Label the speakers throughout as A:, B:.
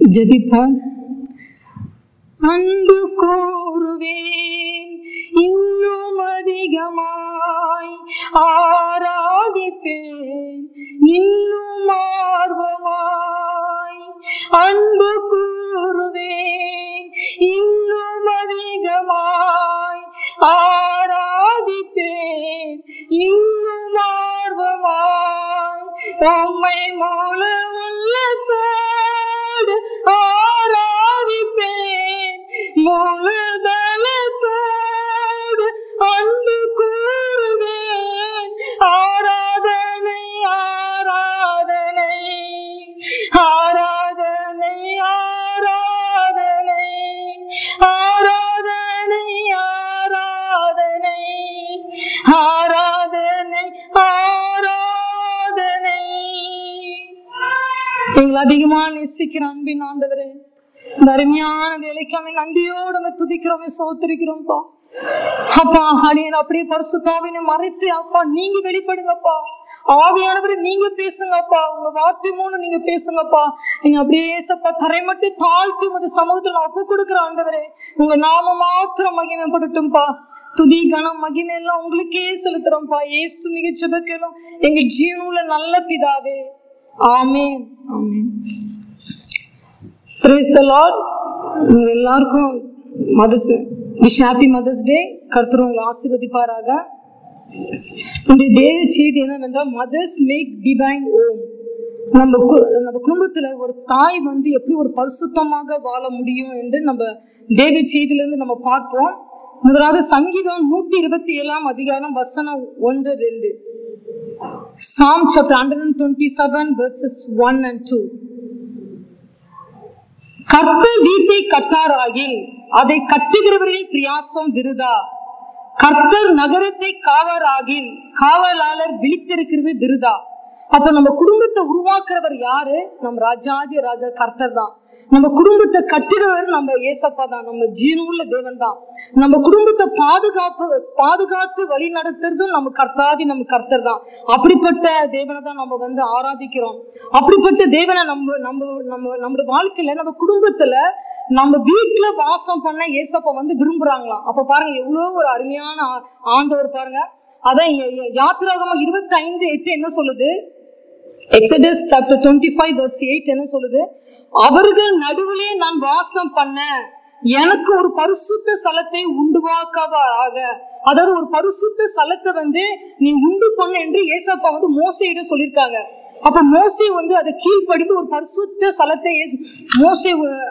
A: ஜெபிப்போம் அன்பு கூறுவேன் இன்னும் அதிகமாய் ஆராதிப்பேன் இன்னும் ஆர்வமாய் அன்பு கூறுவேன் இன்னும் அதிகமாய் ஆராதிப்பேன் இன்னும் ஆர்வமாய் உம்மை மூல உள்ளத்தோடு ஆராதிப்பேன் முழு பலத்தோடு அன்பு கூறுவேன் ஆராதனை ஆராதனை ஆராதனை ஆராதனை ஆராதனை ஆராதனை ஆராதனை ஆராதனை எங்களை அதிகமா நேசிக்கிற அன்பின் ஆண்டவரே இந்த அருமையான வேலைக்காம நன்றியோடு நம்ம துதிக்கிறோமே சோத்திருக்கிறோம்ப்பா அப்பா அடியன் அப்படியே பரிசுத்தாவினை மறைத்து அப்பா நீங்க வெளிப்படுங்கப்பா ஆவியானவர் நீங்க பேசுங்கப்பா உங்க வார்த்தை மூலம் நீங்க பேசுங்கப்பா நீங்க அப்படியே சப்பா தரை மட்டும் தாழ்த்தி உங்க சமூகத்துல ஒப்பு கொடுக்குற ஆண்டவரே உங்க நாம மாத்திரம் மகிமைப்படட்டும்பா துதி கனம் மகிமை எல்லாம் உங்களுக்கே செலுத்துறோம்ப்பா இயேசு மிகச் ஜெபக்கேளும் எங்க ஜீவனுள்ள நல்ல பிதாவே ஆமென் ஆமென் பிரைஸ் த லார்ட் உங்க எல்லாருக்கும் mother's wish happy mother's day கர்த்தர் உங்களை ஆசீர்வதிப்பாராக இந்த தேவ செய்தி என்னவென்றால் மதர்ஸ் மேக் டிவைன் ஓம் நம்ம கு- நம்ம குடும்பத்துல ஒரு தாய் வந்து எப்படி ஒரு பரிசுத்தமாக வாழ முடியும் என்று நம்ம தேவ செய்தியிலிருந்து நம்ம பார்ப்போம் முதலாவது சங்கீதம் நூத்தி இருபத்தி ஏழாம் அதிகாரம் வசனம் ஒன்று ரெண்டு Psalm chapter 127 verses 1 and 2 கர்த்தர் வீட்டை கட்டாராகில் அதை கட்டுகிறவர்களின் பிரியாசம் விருதா கர்த்தர் நகரத்தை காவராகில் காவலாளர் விழித்திருக்கிறது விருதா அப்ப நம்ம குடும்பத்தை உருவாக்குறவர் யாரு நம்ம ராஜாதி ராஜா கர்த்தர் தான் நம்ம குடும்பத்தை கட்டுகிறவர் நம்ம ஏசப்பா தான் நம்ம ஜீவனுள்ள தேவன் தான் நம்ம குடும்பத்தை பாதுகாப்பு பாதுகாத்து வழி நடத்துறதும் நம்ம கர்த்தாதி நம்ம கர்த்தர் தான் அப்படிப்பட்ட தேவனை தான் நம்ம வந்து ஆராதிக்கிறோம் அப்படிப்பட்ட தேவனை நம்ம நம்ம நம்ம நம்மளுடைய வாழ்க்கையில நம்ம குடும்பத்துல நம்ம வீட்டுல வாசம் பண்ண ஏசப்பா வந்து விரும்புறாங்களாம் அப்ப பாருங்க எவ்வளவு ஒரு அருமையான ஆ- ஆண்டவர் பாருங்க அதான் ய- ய- யாத்திராகமம் இருபத்தி ஐந்து எட்டு என்ன சொல்லுது Exodus chapter twenty five verse eight என்ன சொல்லுது அவர்கள் நடுவிலே நான் வாசம் பண்ண எனக்கு ஒரு பரிசுத்த ஸ்தலத்தை உண்டுவாக்கவாக அதாவது ஒரு பரிசுத்த ஸ்தலத்தை வந்து நீ உண்டு பண்ண என்று ஏசப்பா வந்து மோசையிடம் சொல்லியிருக்காங்க அப்ப மோசே வந்து அதை கீழ்ப்படிந்து ஒரு பரிசுத்த ஸ்தலத்தை ஏசு- மோசே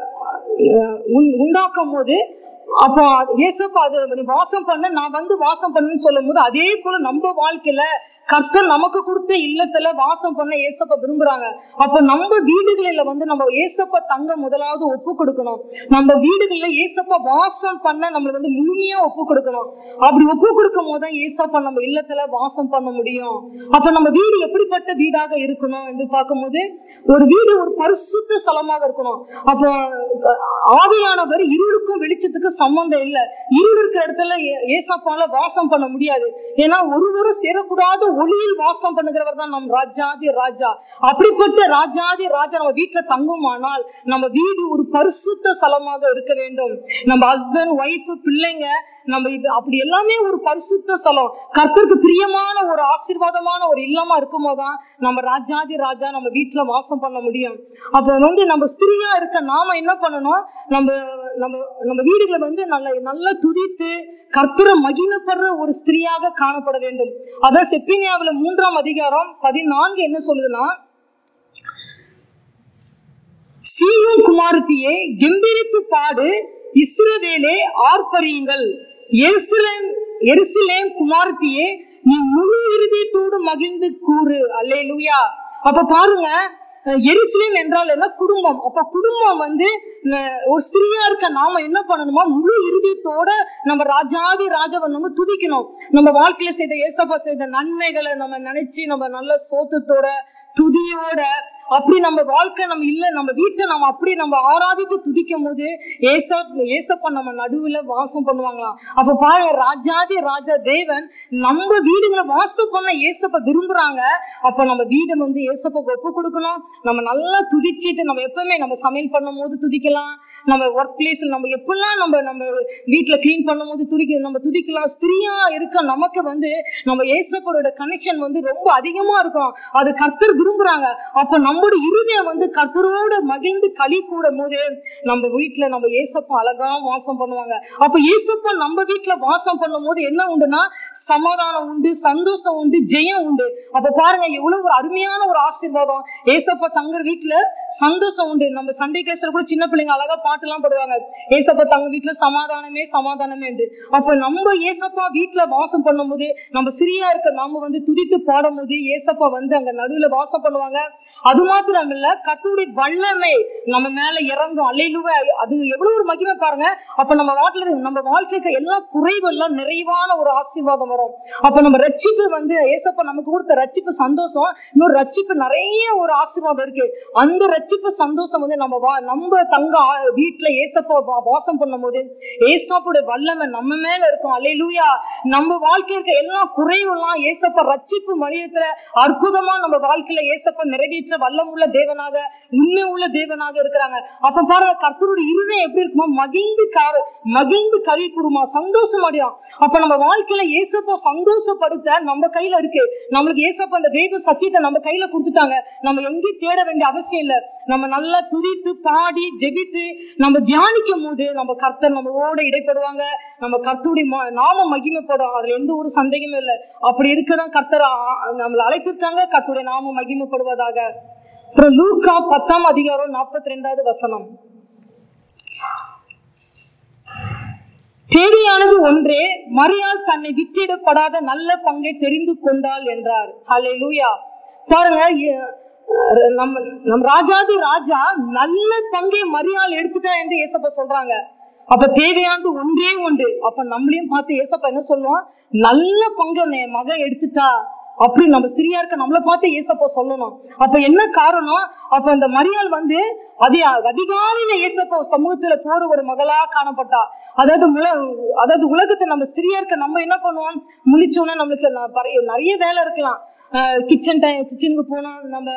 A: அஹ், உண்- உண்டாக்கும் போது அப்போ அது- ஏசப்பா அது நீ வாசம் பண்ண நான் வந்து வாசம் பண்ணேன்னு சொல்லும் போது அதே போல நம்ம வாழ்க்கையில கர்த்தர் நமக்கு கொடுத்த இல்லத்துல வாசம் பண்ண ஏசப்பா விரும்புறாங்க அப்போ நம்ம வீடுகளில வந்து நம்ம ஏசப்பா தங்க முதலாவது ஒப்பு கொடுக்கணும் நம்ம வீடுகளில் ஏசப்பா வாசம் பண்ண நம்மளுக்கு வந்து முழுமையா ஒப்பு கொடுக்கணும் அப்படி ஒப்பு கொடுக்கும் போது தான் ஏசப்பா நம்ம இல்லத்துல வாசம் பண்ண முடியும் அப்ப நம்ம வீடு எப்படிப்பட்ட வீடாக இருக்கணும் என்று பார்க்கும்போது ஒரு வீடு ஒரு பரிசுத்த ஸ்தலமாக இருக்கணும் அப்போ அஹ், ஆவியானவர் இருளுக்கும் வெளிச்சத்துக்கும் சம்பந்தம் இல்லை இருள் இருக்கிற இடத்துல ஏ- ஏசப்பால வாசம் பண்ண முடியாது ஏன்னா ஒருவரும் சேரக்கூடாத ஒளியில் வாசம் பண்ணுகிறவர் தான் நம் ராஜாதி ராஜா அப்படிப்பட்ட ராஜாதி ராஜா நம்ம வீட்டுல தங்குமானால் நம்ம வீடு ஒரு பரிசுத்த ஸ்தலமாக இருக்க வேண்டும் நம்ம ஹஸ்பண்ட் ஒய்ஃப் பிள்ளைங்க நம்ம இது அப்படி எல்லாமே ஒரு பரிசுத்த ஸ்தலம் கர்த்தருக்கு பிரியமான ஒரு ஆசீர்வாதமான ஒரு இல்லமா இருக்கும்போது தான் நம்ம ராஜாதி ராஜா நம்ம வீட்டுல வாசம் பண்ண முடியும் அப்போ வந்து நம்ம ஸ்திரியா இருக்க நாம என்ன பண்ணணும் நம்ம நம்ம நம்ம வீடுகளை வந்து நல்ல நல்லா துதித்து கர்த்தரை மகிமைப்படுற ஒரு ஸ்திரியாக காணப்பட வேண்டும் அதான் செப்பினியாவுல மூன்றாம் அதிகாரம் பதினான்கு என்ன சொல்லுதுன்னா சீயோன் குமாரத்தியே கெம்பீரித்து பாடு இஸ்ரவேலே ஆர்ப்பரியுங்கள் எருசலேம் எருசலேம் குமாரத்தியே நீ முழு இருதயத்தோடு மகிழ்ந்து கூறு அல்லேலூயா அப்ப பாருங்க அஹ், எருசலேம் என்றால் என்ன குடும்பம் அப்ப குடும்பம் வந்து அஹ், ஒரு ஸ்திரியா இருக்க நாம என்ன பண்ணணுமா முழு இருதயத்தோட நம்ம ராஜாதி ராஜாவை நம்ம துதிக்கணும் நம்ம வாழ்க்கையில செய்த ஏசப்பா செய்த நன்மைகளை நம்ம நினைச்சு நம்ம நல்ல சோத்தத்தோட துதியோட அப்படி நம்ம வாழ்க்கை நம்ம இல்ல நம்ம வீட்டை நம்ம அப்படி நம்ம ஆராதித்து துதிக்கும் போது ஏசா ஏசப்பா நம்ம நடுவுல வாசம் பண்ணுவாங்களாம் அப்ப பாருங்க ராஜாதி ராஜா தேவன் நம்ம வீடுகளை வாசம் பண்ண ஏசப்ப விரும்புறாங்க அப்ப நம்ம வீடை வந்து ஏசப்பாக்கு ஒப்பு கொடுக்கணும் நம்ம நல்லா துதிச்சிட்டு நம்ம எப்பவுமே நம்ம சமையல் பண்ணும் போது துதிக்கலாம் நம்ம ஒர்க் பிளேஸ்ல நம்ம எப்படிலாம் நம்ம நம்ம வீட்டுல க்ளீன் பண்ணும் போது துதிக்க நம்ம துதிக்கலாம் ஸ்திரியா இருக்க நமக்கு வந்து நம்ம ஏசப்போட கனெக்ஷன் வந்து ரொம்ப அதிகமா இருக்கும் அது கர்த்தர் விரும்புறாங்க அப்ப நம்மளோட இருதயம் வந்து கர்த்தரோட மகிழ்ந்து களி கூடும் போது நம்ம வீட்டுல நம்ம ஏசப்பா அழகா வாசம் பண்ணுவாங்க அப்ப ஏசப்பா நம்ம வீட்டுல வாசம் பண்ணும் போது என்ன உண்டுன்னா சமாதானம் உண்டு சந்தோஷம் உண்டு ஜெயம் உண்டு அப்ப பாருங்க எவ்வளவு ஒரு அருமையான ஒரு ஆசீர்வாதம் ஏசப்பா தங்குற வீட்டுல சந்தோஷம் உண்டு நம்ம சண்டே கிளாஸ்ல கூட சின்ன பிள்ளைங்க அழகா பாட்டுலாம் பாடுவாங்க ஏசப்பா தங்க வீட்டுல சமாதானமே சமாதானமே உண்டு அப்ப நம்ம ஏசப்பா வீட்டுல வாசம் பண்ணும்போது நம்ம சிறியா இருக்க நாம வந்து துதித்து பாடும்போது ஏசப்பா வந்து அங்க நடுவுல வாசம் பண்ணுவாங்க அது மாத்திரம் இல்ல கர்த்தருடைய வல்லமை நம்ம மேல இறங்கும் அல்லையிலுவ அது எவ்வளவு ஒரு மகிமை பாருங்க அப்ப நம்ம வாழ்க்கையில நம்ம வாழ்க்கைக்கு எல்லா குறைவெல்லாம் நிறைவான ஒரு ஆசீர்வாதம் வரும் அப்ப நம்ம ரட்சிப்பு வந்து ஏசப்பா நமக்கு கொடுத்த ரட்சிப்பு சந்தோஷம் இன்னொரு ரட்சிப்பு நிறைய ஒரு ஆசீர்வாதம் இருக்கு அந்த ரட்சிப்பு சந்தோஷம் வந்து நம்ம வா நம்ம தங்க ஆ- வீட்டுல ஏசப்பா வா- வாசம் பண்ணும்போது ஏசப்பாவுடைய வல்லமை நம்ம மேல இருக்கும் அல்லேலூயா நம்ம வாழ்க்கையில இருக்க எல்லா குறைவெல்லாம் ஏசப்பா ரட்சிப்பு மனிதத்துல அற்புதமா நம்ம வாழ்க்கையில ஏசப்பா நிறைவேற்ற வல்லம் உள்ள தேவனாக உண்மை உள்ள தேவனாக இருக்கிறாங்க அப்ப பாருங்க கர்த்தருடைய இருதயம் எப்படி இருக்குமா மகிழ்ந்து கார மகிழ்ந்து கறி கூறுமா சந்தோஷம் அடையும் அப்ப நம்ம வாழ்க்கையில ஏசப்பா சந்தோஷப்படுத்த நம்ம கையில இருக்கு நம்மளுக்கு ஏசப்பா அந்த வேத சத்தியத்தை நம்ம கையில கொடுத்துட்டாங்க நம்ம எங்கேயும் தேட வேண்டிய அவசியம் இல்லை நம்ம நல்லா துதித்து பாடி ஜெபித்து நம்ம தியானிக்கும் போது நம்ம கர்த்தர் நம்மளோட இடைப்படுவாங்க நம்ம கர்த்தருடைய ம- நாம மகிமைப்படும் அதுல எந்த ஒரு சந்தேகமும் இல்லை அப்படி இருக்கதான் கர்த்தர் ஆ- நம்மளை அழைத்திருக்காங்க கர்த்தருடைய நாம மகிமைப்படுவதாக அப்புறம் லூக்கா பத்தாம் அதிகாரம் நாற்பத்தி ரெண்டாவது வசனம் தேவையானது ஒன்றே மரியாள் தன்னை விற்றிடப்படாத நல்ல பங்கை தெரிந்து கொண்டாள் என்றார் ஹalleluya பாருங்க எ- நம்ம நம் ராஜாதி ராஜா நல்ல பங்கை மரியாள் எடுத்துட்டா என்று ஏசப்பா சொல்றாங்க அப்ப தேவையானது ஒன்றே ஒன்று அப்ப நம்மளையும் பார்த்து ஏசப்பா என்ன சொல்லுவான் நல்ல பங்கை என் மகன் எடுத்துட்டா அப்படி நம்ம சிறியா இருக்க நம்மளை பார்த்து ஏசப்பா சொல்லணும் அப்ப என்ன காரணம் அப்ப அந்த மரியாள் வந்து அதி அதிகாலையில ஏசப்பா சமூகத்துல போற ஒரு மகளா காணப்பட்டா அதாவது முல அதாவது உலகத்தை நம்ம சிறியா இருக்க நம்ம என்ன பண்ணுவோம் முழிச்சோன்னா நம்மளுக்கு ந- பறைய- நிறைய வேலை இருக்கலாம் கிச்சன் டைம் கிச்சனுக்கு போனோம் நம்ம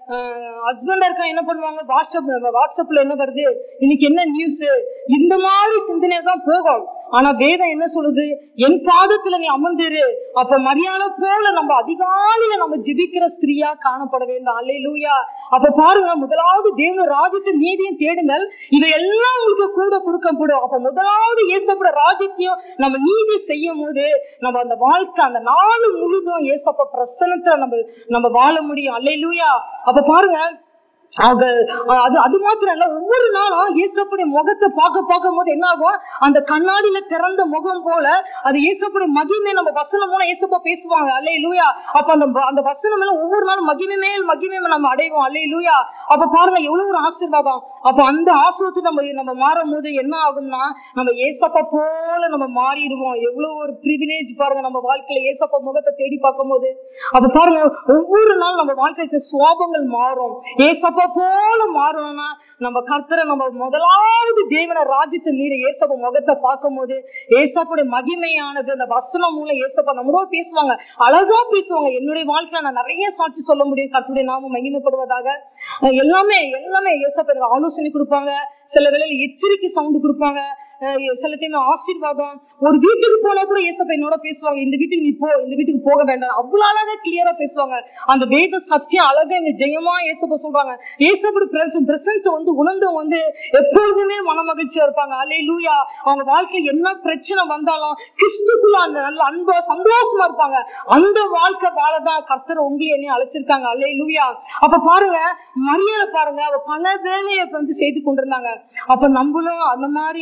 A: ஹஸ்பண்டா இருக்க என்ன பண்ணுவாங்க வாட்ஸ்அப் வாட்ஸ்அப்ல என்ன வருது இன்னைக்கு என்ன நியூஸ் இந்த மாதிரி சிந்தனையா தான் போகும் ஆனா வேதம் என்ன சொல்லுது என் பாதத்துல நீ அமர்ந்திரு அப்ப மரியாதை போல நம்ம அதிகாலையில நம்ம ஜெபிக்கிற ஸ்திரியா காணப்பட வேண்டும் அல்லேலூயா அப்ப பாருங்க முதலாவது தேவன ராஜ்யத்தை நீதியும் தேடுங்கள் இவை எல்லாம் உங்களுக்கு கூட கொடுக்கப்படும் அப்ப முதலாவது இயேசப்பட ராஜ்யத்தையும் நம்ம நீதி செய்யும் போது நம்ம அந்த வாழ்க்கை அந்த நாள் முழுதும் இயேசப்ப பிரசன்னத்துல நம்ம நம்ம வாழ முடியும் அல்லேலூயா அப்ப பாருங்க அவங்க அஹ், அது அது மாத்திரம் இல்ல ஒவ்வொரு நாளும் இயேசப்புடைய முகத்தை பார்க்க பார்க்கும் போது என்ன ஆகும் அந்த கண்ணாடியில திறந்த முகம் போல அது இயேசப்புடைய மகிமை நம்ம வசனம் மூலம் இயேசப்பா பேசுவாங்க அல்லே லூயா அப்ப அந்த வ- அந்த வசனம் எல்லாம் ஒவ்வொரு நாளும் மகிமை மேல் மகிமை நம்ம அடைவோம் அல்லே லூயா அப்ப பாருங்க எவ்வளவு ஒரு ஆசீர்வாதம் அப்ப அந்த ஆசிர்வாதத்தை நம்ம நம்ம மாறும் போது என்ன ஆகும்னா நம்ம ஏசப்பா போல நம்ம மாறிடுவோம் எவ்வளவு ஒரு ப்ரிவிலேஜ் பாருங்க நம்ம வாழ்க்கையில ஏசப்பா முகத்தை தேடி பார்க்கும்போது அப்ப பாருங்க ஒவ்வொரு நாள் நம்ம வாழ்க்கைக்கு சுவாபங்கள் மாறும் ஏசப்பா போல மாறணும்னா நம்ம கர்த்தரை நம்ம முதலாவது தேவன ராஜ்யத்தை நீர ஏசப்பா முகத்தை பார்க்கும்போது ஏசப்பாவுடைய மகிமையானது அந்த வசனம் மூலம் ஏசப்பா நம்மளோட பேசுவாங்க அழகா பேசுவாங்க என்னுடைய வாழ்க்கையில நான் நிறைய சாட்சி சொல்ல முடியும் கர்த்தருடைய நாமம் மகிமைப்படுவதாக அஹ் எல்லாமே எல்லாமே ஏசப்பா எனக்கு ஆலோசனை கொடுப்பாங்க சில வேளையில எச்சரிக்கை சவுண்டு கொடுப்பாங்க அஹ் சில டைம் ஆசீர்வாதம் ஒரு வீட்டுக்கு போனா கூட ஏசப்பா என்னோட பேசுவாங்க இந்த வீட்டுக்கு நீ போ இந்த வீட்டுக்கு போக வேண்டாம் அவ்வளவு அழகா கிளியரா பேசுவாங்க அந்த வேத சத்தியம் அழகா இங்க ஜெயமா ஏசப்பா சொல்றாங்க ஏசப்படி பிரசன்ஸ் வந்து உணர்ந்தவங்க வந்து எப்பொழுதுமே மன மகிழ்ச்சியா இருப்பாங்க அலே லூயா அவங்க வாழ்க்கையில என்ன பிரச்சனை வந்தாலும் கிறிஸ்துக்குள்ள அந்த நல்ல அன்பா சந்தோஷமா இருப்பாங்க அந்த வாழ்க்கை வாழதான் கர்த்தர் உங்களை என்னையும் அழைச்சிருக்காங்க அல்லே லூயா அப்ப பாருங்க மரியாதை பாருங்க அவ பல வேலையை வந்து செய்து கொண்டிருந்தாங்க அப்ப நம்மளும் அந்த மாதிரி சகோதரி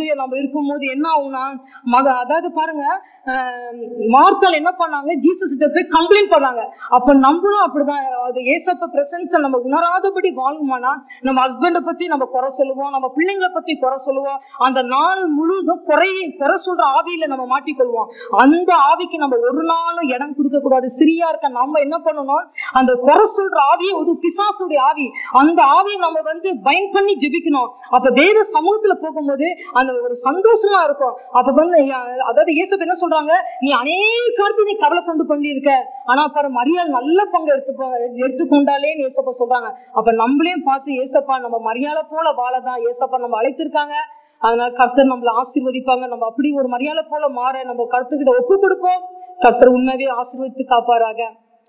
A: லூயா நம்ம இருக்கும்போது என்ன ஆகும்னா மக அதாவது பாருங்க ஆஹ், மார்த்தாள் என்ன பண்ணாங்க ஜீசஸ் கிட்ட போய் கம்ப்ளைண்ட் பண்ணாங்க அப்ப நம்மளும் அப்படிதான் அது ஏசப்ப பிரசன்ஸ் நம்ம உணராதபடி வாழ்வோமானா நம்ம ஹஸ்பண்டை பத்தி நம்ம குறை சொல்லுவோம் நம்ம பிள்ளைங்களை பத்தி குறை சொல்லுவோம் அந்த நாள் முழுதும் குறை குறை சொல்ற ஆவியில நம்ம மாட்டிக்கொள்வோம் அந்த ஆவிக்கு நம்ம ஒரு நாளும் இடம் கொடுக்க கூடாது சிறியா இருக்க நம்ம என்ன பண்ணணும் அந்த குறை சொல்ற ஆவியை ஒரு பிசாசுடைய ஆவி அந்த ஆவியை நம்ம வந்து பயன் பண்ணி ஜெபிக்கணும் அப்ப தேவ சமூகத்துல போகும்போது அந்த ஒரு சந்தோஷமா இருக்கும் அப்ப வந்து அஹ், அதாவது இயேசு என்ன சொல்றாங்க நீ அநேக காரியத்தை நீ கவலை கொண்டு பண்ணியிருக்க ஆனா பாரு மரியாள் நல்ல பங்கு எடுத்து எடுத்துக்கொண்டாலே ஏசப்பா சொல்றாங்க அப்ப நம்மளையும் பார்த்து ஏசப்பா நம்ம மரியாதை போல வாழதான் ஏசப்பா நம்ம அழைத்திருக்காங்க அதனால கர்த்தர் நம்மளை ஆசீர்வதிப்பாங்க நம்ம அப்படி ஒரு மரியாதை போல மாற நம்ம கருத்துக்கிட்ட ஒப்பு கொடுப்போம் கர்த்தர் உண்மையாவே ஆசீர்வதித்து காப்பாராக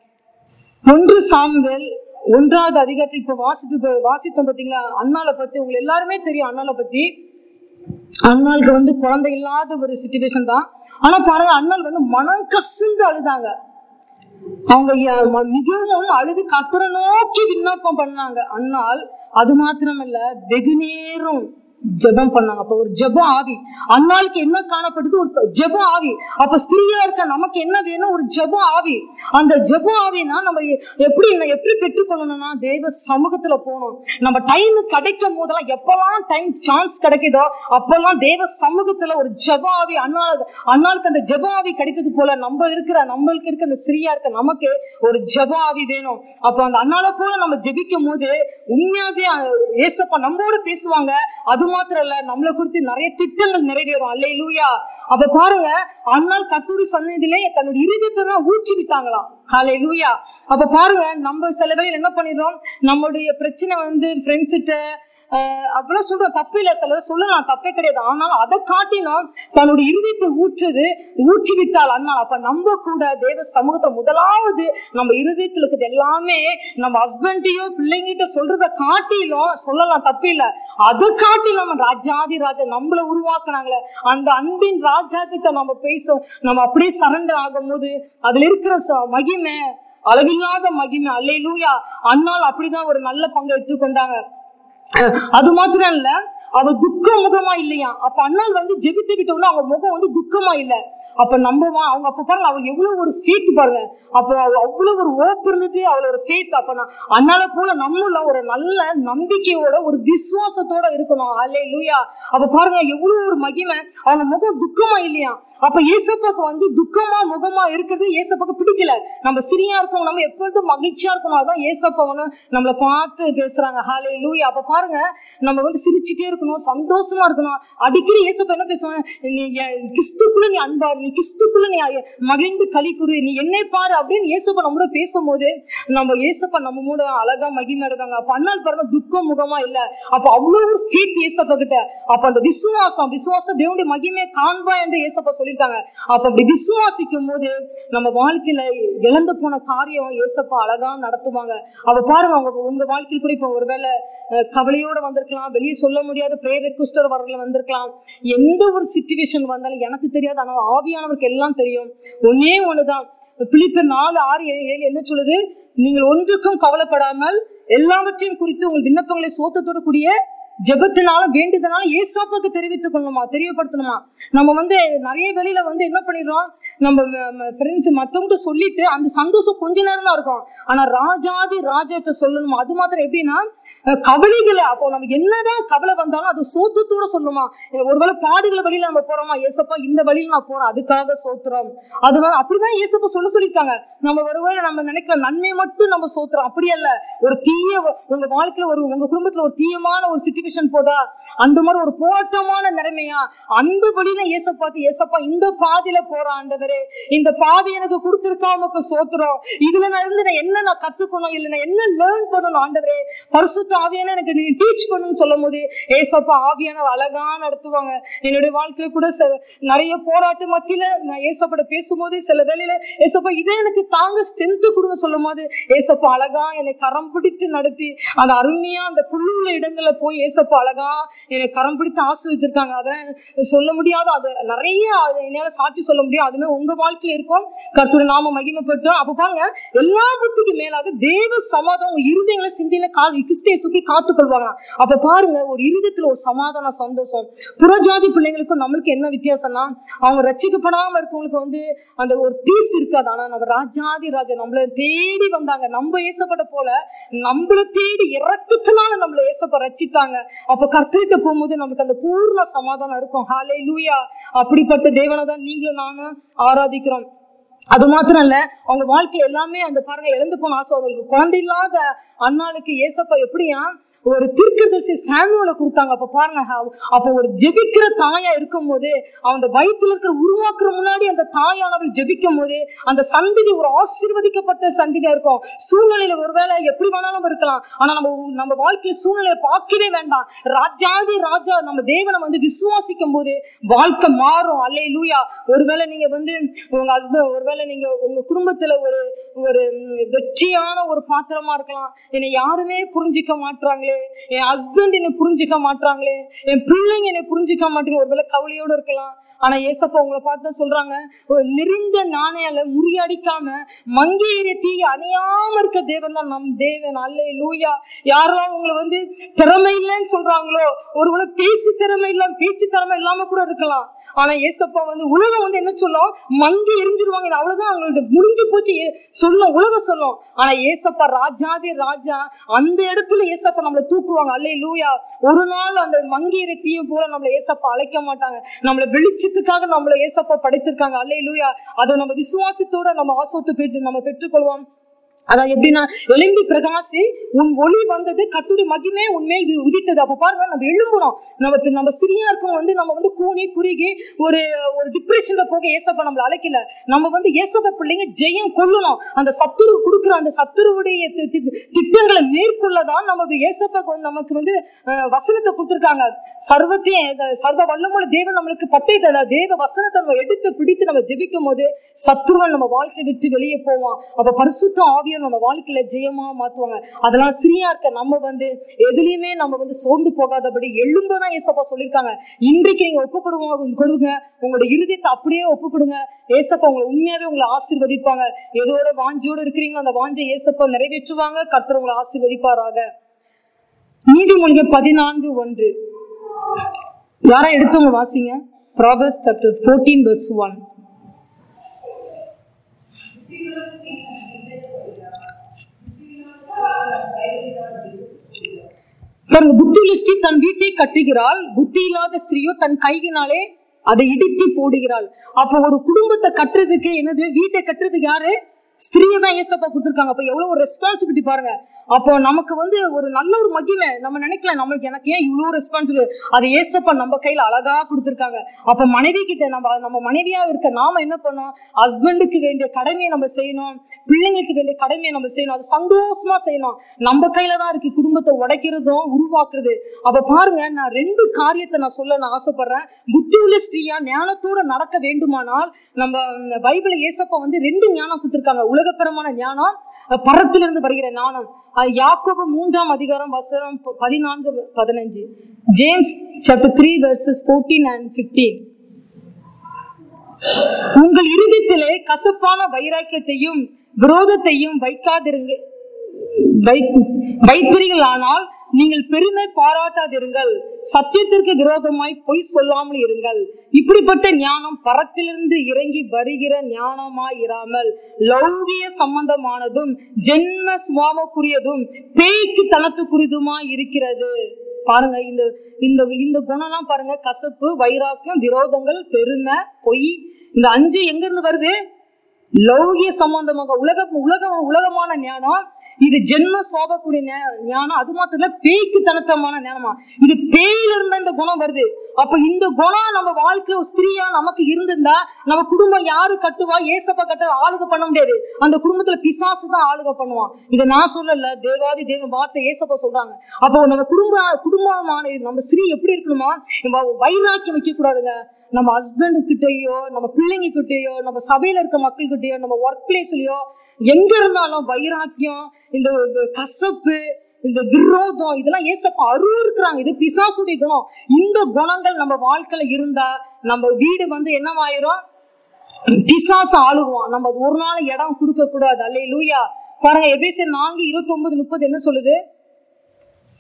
A: ஒன்று சாமுவேல் ஒன்றாவது அதிகாரத்தை இப்ப வாசித்து வாசித்தோம் பாத்தீங்களா அண்ணாலை பத்தி உங்களுக்கு எல்லாருமே தெரியும் அண்ணாலை பத்தி அண்ணாளுக்கு வந்து குழந்தை இல்லாத ஒரு சுச்சுவேஷன் தான் ஆனா பாருங்க அண்ணாள் வந்து மனம் கசிந்து அழுதாங்க அவங்க ய- ம- மிகவும் அழுது கத்தரை நோக்கி விண்ணப்பம் பண்ணாங்க அண்ணால் அது மாத்திரமல்ல வெகு நேரம் ஜெபம் பண்ணாங்க அப்ப ஒரு ஜெப ஆவி அண்ணாளுக்கு என்ன காணப்படுது ஒரு ஜெப ஆவி அப்ப ஸ்திரீயா இருக்க நமக்கு என்ன வேணும் ஒரு ஜெப ஆவி அந்த ஜெப ஆவினா நம்ம எ- எப்படி எப்படி பெற்றுக்கொள்ளணும்னா தெய்வ சமூகத்துல போகணும் நம்ம டைம் கிடைக்கும் போதெல்லாம் எப்பெல்லாம் டைம் சான்ஸ் கிடைக்குதோ அப்பெல்லாம் தேவ சமூகத்துல ஒரு ஜெப ஆவி அண்ணாளுக்கு அண்ணாளுக்கு அந்த ஜெப ஆவி கிடைத்தது போல நம்ம இருக்கிற நம்மளுக்கு இருக்க அந்த சிறியா இருக்க நமக்கு ஒரு ஜெப ஆவி வேணும் அப்ப அந்த அண்ணால போல நம்ம ஜெபிக்கும் போது உண்மையாவே அஹ், ஏசப்பா நம்மோட பேசுவாங்க அது மாத்திரம் இல்ல நம்மளை குறித்து நிறைய திட்டங்கள் நிறைவேறும் அல்லே லூயா அப்ப பாருங்க அண்ணால் கத்தூரி சன்னதியிலே தன்னுடைய இருதயத்தை தான் ஊற்றி விட்டாங்களாம் ஹலே லூயா அப்ப பாருங்க நம்ம சில வேளையில் என்ன பண்ணிடுறோம் நம்மளுடைய பிரச்சனை வந்து ஃப்ரெண்ட்ஸ்கிட்ட அப்படிலாம் சொல்றோம் தப்பு இல்லை சில சொல்லலாம் தப்பே கிடையாது ஆனாலும் அதை காட்டிலும் தன்னுடைய இருதயத்தை ஊற்றுது ஊற்றி விட்டால் அண்ணா அப்ப நம்ம கூட தேவ சமூகத்துல முதலாவது நம்ம இருதயத்துல இருக்கிறது எல்லாமே நம்ம ஹஸ்பண்டையோ பிள்ளைங்கிட்ட சொல்றத காட்டிலும் சொல்லலாம் தப்பு இல்லை அதை காட்டிலும் நம்ம ராஜாதி ராஜா நம்மள உருவாக்குனாங்களே அந்த அன்பின் ராஜா கிட்ட நம்ம பேச நம்ம அப்படியே சரண்டர் ஆகும்போது அதுல இருக்கிற ச- மகிமை அளவில்லாத மகிமை அல்லேலூயா அண்ணால் அப்படிதான் ஒரு நல்ல பங்கு எடுத்துக்கொண்டாங்க அஹ் அது மாத்திரம் இல்ல அவ துக்க முகமா இல்லையா அப்ப அண்ணால் வந்து ஜெபித்து விட்டோம்னா அவங்க முகம் வந்து துக்கமா இல்ல அப்ப நம்ம வா- அவங்க அப்ப பாருங்க அவள் எவ்வளவு ஒரு ஃபேத் பாருங்க அப்ப அவ அவ்வளவு ஒரு ஓப்பு இருந்தது அவள ஒரு ஃபேத் அப்ப நான் அண்ணால போல நம்மள ஒரு நல்ல நம்பிக்கையோட ஒரு விசுவாசத்தோட இருக்கணும் அல்லே லூயா அப்ப பாருங்க எவ்வளவு ஒரு மகிமை அவங்க முகம் துக்கமா இல்லையா அப்ப ஏசப்பாக்கு வந்து துக்கமா முகமா இருக்கிறது ஏசப்பாக்கு பிடிக்கல நம்ம சிரியா இருக்கணும் நம்ம எப்பொழுதும் மகிழ்ச்சியா இருக்கணும் அதான் ஏசப்பா வந்து நம்மளை பார்த்து பேசுறாங்க ஹாலே லூயா அப்ப பாருங்க நம்ம வந்து சிரிச்சுட்டே இருக்கணும் சந்தோஷமா இருக்கணும் அடிக்கடி ஏசப்பா என்ன பேசுவாங்க நீ என் கிறிஸ்துக்குள்ள நீ அன்பா நீ கிறிஸ்துக்குள்ள நீ அய- மகிழ்ந்து களி குரு நீ என்னை பாரு அப்படின்னு ஏசப்பா நம்மளோட பேசும்போது நம்ம ஏசப்பா நம்ம கூட அழகா மகிமை எடுக்காங்க அப்ப அண்ணால் பாருங்க துக்கம் முகமா இல்ல அப்ப அவ்வளவு ஒரு ஃபீட் ஏசப்பா கிட்ட அப்ப அந்த விசுவாசம் விசுவாசம் தேவனுடைய மகிமை காண்பா என்று ஏசப்பா சொல்லியிருக்காங்க அப்ப அப்படி விசுவாசிக்கும் போது நம்ம வாழ்க்கையில இழந்து போன காரியம் ஏசப்பா அழகா நடத்துவாங்க அப்ப பாருங்க அவங்க உங்க வாழ்க்கையில் கூட இப்ப ஒருவேளை அஹ், கவலையோட வந்திருக்கலாம் வெளியே சொல்ல முடியாத பிரேயர் ரெக்வஸ்டர் வரல வந்திருக்கலாம் எந்த ஒரு சுச்சுவேஷன் வந்தாலும் எனக்கு தெரியாது ஆனா ஆவியானவருக்கு எல்லாம் தெரியும் ஒன்னே ஒண்ணுதான் பிலிப்பர் நாலு ஆறு ஏழு ஏழு என்ன சொல்லுது நீங்கள் ஒன்றுக்கும் கவலைப்படாமல் எல்லாவற்றையும் குறித்து உங்கள் விண்ணப்பங்களை சோத்தத்தோடு கூடிய ஜெபத்தினால வேண்டுதனால ஏசாப்பாக்கு தெரிவித்துக் கொள்ளணுமா தெரியப்படுத்தணுமா நம்ம வந்து நிறைய வெளியில வந்து என்ன பண்ணிடுறோம் நம்ம ஃப்ரெண்ட்ஸ் மற்றவங்கிட்ட சொல்லிட்டு அந்த சந்தோஷம் கொஞ்ச நேரம் தான் இருக்கும் ஆனா ராஜாதி ராஜாட்ட சொல்லணுமா அது மாத்திரம் எப்படின்னா அஹ், கவலைகளை அப்போ நம்ம என்னதான் கவலை வந்தாலும் அது சோத்தத்தோட சொல்லணுமா அஹ், ஒருவேளை பாடுகளை வழியில நம்ம போறோமா ஏசப்பா இந்த வழியில நான் போறேன் அதுக்காக சோத்துறோம் அது வந்து அப்படிதான் ஏசப்பா சொல்ல சொல்லியிருக்காங்க நம்ம ஒருவேளை நம்ம நினைக்கிற நன்மை மட்டும் நம்ம சோத்துறோம் அப்படி அல்ல ஒரு தீய உங்க வாழ்க்கையில ஒரு உங்க குடும்பத்துல ஒரு தீயமான ஒரு சுச்சுவேஷன் போதா அந்த மாதிரி ஒரு போராட்டமான நிலைமையா அந்த வழியில ஏச பார்த்து ஏசப்பா இந்த பாதையில போற ஆண்டவரே இந்த பாதை எனக்கு கொடுத்திருக்கா உமக்கு சோத்துறோம் இதுல நான் இருந்து நான் என்ன நான் கத்துக்கணும் இல்ல நான் என்ன லேர்ன் பண்ணணும் ஆண்டவரே பரிசுத்த ஆவியான எனக்கு நீ டீச் பண்ணணும்னு சொல்லும் போது ஏசப்பா ஆவியான அழகா நடத்துவாங்க என்னுடைய வாழ்க்கையில கூட சில- நிறைய போராட்ட மத்தியில நான் ஏசப்பட பேசும்போது சில வேளையில ஏசப்பா இதே எனக்கு தாங்க ஸ்ட்ரென்த் கொடுங்க சொல்லும் போது ஏசப்பா அழகா என்னை கரம் பிடித்து நடத்தி அந்த அருமையா அந்த புல்லுள்ள இடங்கள்ல போய் ஏசப்பா அழகா என்னை கரம் பிடித்து ஆசிர்வதித்திருக்காங்க அதெல்லாம் சொல்ல முடியாத அது நிறைய அது என்னால சாட்சி சொல்ல முடியும் அதுமே உங்க வாழ்க்கையில இருக்கும் கர்த்தருடைய நாம மகிமைப்பட்டோம் அப்ப பாருங்க எல்லா புத்திக்கு மேலாக தேவ சமாதம் உங்க இருதயங்களை சிந்தையில கால் கிறிஸ்து இயேசுக்குள் காத்துக்கொள்வாங்க அப்ப பாருங்க ஒரு இருதயத்துல ஒரு சமாதான சந்தோஷம் புறஜாதி பிள்ளைங்களுக்கும் நம்மளுக்கு என்ன வித்தியாசம்னா அவங்க ரட்சிக்கப்படாம இருக்கவங்களுக்கு வந்து அந்த ஒரு பீஸ் இருக்காது ஆனா நம்ம ராஜாதி ராஜா நம்மள தேடி வந்தாங்க நம்ம ஏசப்பட போல நம்மள தேடி இறக்கத்தினால நம்மள ஏசப்ப ரச்சித்தாங்க அப்ப கர்த்தர்கிட்ட போகும்போது நமக்கு அந்த பூர்ண சமாதானம் இருக்கும் ஹாலே லூயா அப்படிப்பட்ட தேவனை தான் நீங்களும் நானும் ஆராதிக்கிறோம் அது மாத்திரம் இல்ல அவங்க வாழ்க்கையில எல்லாமே அந்த பாருங்க இழந்து போன ஆசை அவங்களுக்கு குழந்தை இல்லாத அண்ணாளுக்கு ஏசப்பா எப்படியா ஒரு தீர்க்கதரிசி சாமுவேலை கொடுத்தாங்க அப்ப பாருங்க ஹ- அப்ப ஒரு ஜெபிக்கிற தாயா இருக்கும் போது அந்த வயிற்றுல இருக்கிற உருவாக்குற முன்னாடி அந்த தாயானவள் ஜெபிக்கும் போது அந்த சந்ததி ஒரு ஆசீர்வதிக்கப்பட்ட சந்ததியா இருக்கும் சூழ்நிலையில ஒருவேளை எப்படி வேணாலும் இருக்கலாம் ஆனா நம்ம நம்ம வாழ்க்கையில சூழ்நிலையை பார்க்கவே வேண்டாம் ராஜாதி ராஜா நம்ம தேவனை வந்து விசுவாசிக்கும் போது வாழ்க்கை மாறும் அல்லே லூயா ஒருவேளை நீங்க வந்து உங்க ஹஸ்பண்ட் ஒருவேளை நீங்க உங்க குடும்பத்துல ஒரு ஒரு ம், வெற்றியான ஒரு பாத்திரமா இருக்கலாம் என்னை யாருமே புரிஞ்சிக்க மாட்றாங்களே என் ஹஸ்பண்ட் என்னை புரிஞ்சிக்க மாட்றாங்களே என் பிள்ளைங்க என்னை புரிஞ்சிக்க மாட்டேங்க ஒருவேளை கவலையோட இருக்கலாம் ஆனா ஏசப்பா உங்களை பார்த்து தான் சொல்றாங்க ஒரு நெறிந்த நாணயால முறியடிக்காம மங்கேறிய தீ அணியாம இருக்க தேவன் தான் நம் தேவன் அல்லே லூயா யாரெல்லாம் உங்களை வந்து திறமை இல்லைன்னு சொல்றாங்களோ ஒருவேளை பேசி திறமை இல்லாம பேச்சு திறமை இல்லாம கூட இருக்கலாம் ஆனா ஏசப்பா வந்து உலகம் வந்து என்ன சொல்லும் மங்கி எரிஞ்சிருவாங்க இது அவ்வளவுதான் அவங்களோட முடிஞ்சு போச்சு ஏ- சொல்லும் உலகம் சொல்லும் ஆனா ஏசப்பா ராஜாதி ராஜா அந்த இடத்துல ஏசப்பா நம்மளை தூக்குவாங்க அல்லே லூயா ஒரு நாள் அந்த மங்கேறிய தீயும் போல நம்மளை ஏசப்பா அழைக்க மாட்டாங்க நம்மளை வெளிச்சத்துக்காக நம்மளை ஏசப்பா படைத்திருக்காங்க அல்லே லூயா அதை நம்ம விசுவாசத்தோட நம்ம ஆசோத்து பெற்று நம்ம பெற்றுக்கொள்வோம் அதான் எப்படின்னா எலும்பி பிரகாசி உன் ஒளி வந்தது கத்துடைய மகிமே உன்மேல் வி- உதித்தது அப்ப பாருங்க நம்ம எழும்பணும் நம்ம இப்ப நம்ம சிறியா இருக்கும் வந்து நம்ம வந்து கூனி குறுகி ஒரு ஒரு டிப்ரெஷன்ல போக ஏசப்பா நம்மள அழைக்கல நம்ம வந்து ஏசப்பா பிள்ளைங்க ஜெயம் கொள்ளணும் அந்த சத்துரு கொடுக்குற அந்த சத்துருவுடைய தி- தி- திட்டங்களை மேற்கொள்ளதான் நமக்கு ஏசப்பா நமக்கு வந்து அஹ், வசனத்தை கொடுத்துருக்காங்க சர்வத்தையும் அஹ், சர்வ வல்லமுள்ள தேவன் நம்மளுக்கு பட்டை தர தேவ வசனத்தை நம்ம எடுத்து பிடித்து நம்ம ஜெபிக்கும் போது சத்துருவன் நம்ம வாழ்க்கை விட்டு வெளியே போவான் அப்ப பரிசுத்த ஆவியர் நம்ம வாழ்க்கையில ஜெயமா மாத்துவாங்க அதெல்லாம் சிறியா இருக்க நம்ம வந்து எதுலயுமே நம்ம வந்து சோர்ந்து போகாதபடி எழும்பதான் ஏசப்பா சொல்லியிருக்காங்க இன்றைக்கு நீங்க ஒப்பு கொடுங்க கொடுங்க உங்களோட இருதயத்தை அப்படியே ஒப்பு கொடுங்க ஏசப்பா உங்களை உண்மையாவே உங்களை ஆசீர்வதிப்பாங்க எதோட வாஞ்சியோட இருக்கிறீங்களோ அந்த வாஞ்சை ஏசப்பா நிறைவேற்றுவாங்க கர்த்தர் உங்களை ஆசீர்வதிப்பாராக நீதிமொழிகள் பதினான்கு ஒன்று யாரா எடுத்தவங்க வாசிங்க Proverbs chapter fourteen verse one பாருங்க புத்தியுள்ள ஸ்திரீ தன் வீட்டை கட்டுகிறாள் புத்தி இல்லாத ஸ்திரீயோ தன் கையினாலே அதை இடித்து போடுகிறாள் அப்போ ஒரு குடும்பத்தை கட்டுறதுக்கு என்னது வீட்டை கட்டுறதுக்கு யாரு ஸ்திரீயை தான் ஏசப்பா கொடுத்துருக்காங்க அப்போ எவ்வளவு ஒரு ரெஸ்பான்சிபிலிட்டி பாருங்க அப்போ நமக்கு வந்து ஒரு நல்ல ஒரு மகிமை நம்ம நினைக்கலாம் நம்மளுக்கு எனக்கு ஏன் இவ்வளோ ரெஸ்பான்சிபிலிட்டி அது ஏசப்பா நம்ம கையில அழகா கொடுத்துருக்காங்க அப்போ மனைவி கிட்ட நம்ம நம்ம மனைவியா இருக்க நாம என்ன பண்ணோம் ஹஸ்பண்டுக்கு வேண்டிய கடமையை நம்ம செய்யணும் பிள்ளைங்களுக்கு வேண்டிய கடமையை நம்ம செய்யணும் அது சந்தோஷமா செய்யணும் நம்ம கையில தான் இருக்கு குடும்பத்தை உடைக்கிறதும் உருவாக்குறது அப்ப பாருங்க நான் ரெண்டு காரியத்தை நான் சொல்ல நான் ஆசைப்படுறேன் புத்தி உள்ள ஸ்ரீயா ஞானத்தோட நடக்க வேண்டுமானால் நம்ம இந்த பைபிள ஏசப்பா வந்து ரெண்டு ஞானம் கொடுத்திருக்காங்க உலகப்பரமான ஞானம் அஹ் பரத்திலிருந்து வருகிற ஞானம் அது யாக்கோபு மூன்றாம் அதிகாரம் வசனம் ப- பதினான்கு பதினஞ்சு James chapter three verses fourteen and fifteen உங்கள் இருதயத்திலே கசப்பான வைராக்கியத்தையும் விரோதத்தையும் வைக்காதிருங்க வை- வைத்தீர்களானால் நீங்கள் பெருமை பாராட்டாதிருங்கள் சத்தியத்திற்கு விரோதமாய் பொய் சொல்லாமல் இருங்கள் இப்படிப்பட்ட ஞானம் பரத்திலிருந்து இறங்கி வருகிற ஞானமாய் இராமல் லௌகிய சம்பந்தமானதும் ஜென்ம சுவாமக்குரியதும் பேய்க்கு தனத்துக்குரியதுமாய் இருக்கிறது பாருங்க இந்த இந்த இந்த குணம்லாம் பாருங்க கசப்பு வைராக்கியம் விரோதங்கள் பெருமை பொய் இந்த அஞ்சு எங்க இருந்து வருது லௌகிய சம்பந்தமாக உலக உலகம் உலகமான ஞானம் இது ஜென்ம சோபக்கூடிய ஞா- ஞானம் அது மாத்திரம் இல்ல பேய்க்கு தனத்தமான ஞானமா இது பேயில இருந்த இந்த குணம் வருது அப்ப இந்த குணம் நம்ம வாழ்க்கையில ஒரு ஸ்திரீயா நமக்கு இருந்திருந்தா நம்ம குடும்பம் யாரு கட்டுவா ஏசப்பா கட்ட ஆளுக பண்ண முடியாது அந்த குடும்பத்துல பிசாசு தான் ஆளுக பண்ணுவான் இதை நான் சொல்லல தேவாதி தேவன் வார்த்தை ஏசப்பா சொல்றாங்க அப்போ நம்ம குடும்ப குடும்பமான நம்ம ஸ்திரீ எப்படி இருக்கணுமா நம்ம வைராக்கியம் வைக்க கூடாதுங்க நம்ம ஹஸ்பண்டு கிட்டேயோ நம்ம பிள்ளைங்க கிட்டேயோ நம்ம சபையில இருக்க மக்கள் கிட்டேயோ நம்ம ஒர்க் பிளேஸ்லயோ எங்க இருந்தாலும் வைராக்கியம் இந்த கசப்பு இந்த விரோதம் இதெல்லாம் ஏசப்பா அருவருக்குறாங்க இது பிசாசுடைய குணம் இந்த குணங்கள் நம்ம வாழ்க்கையில இருந்தா நம்ம வீடு வந்து என்னவாயிரும் பிசாசு ஆளுவோம் நம்ம அது ஒரு நாள் இடம் கொடுக்க கூடாது அல்லே லூயா பாருங்க எபேசியர் நான்கு இருபத்தி ஒன்பது முப்பது என்ன சொல்லுது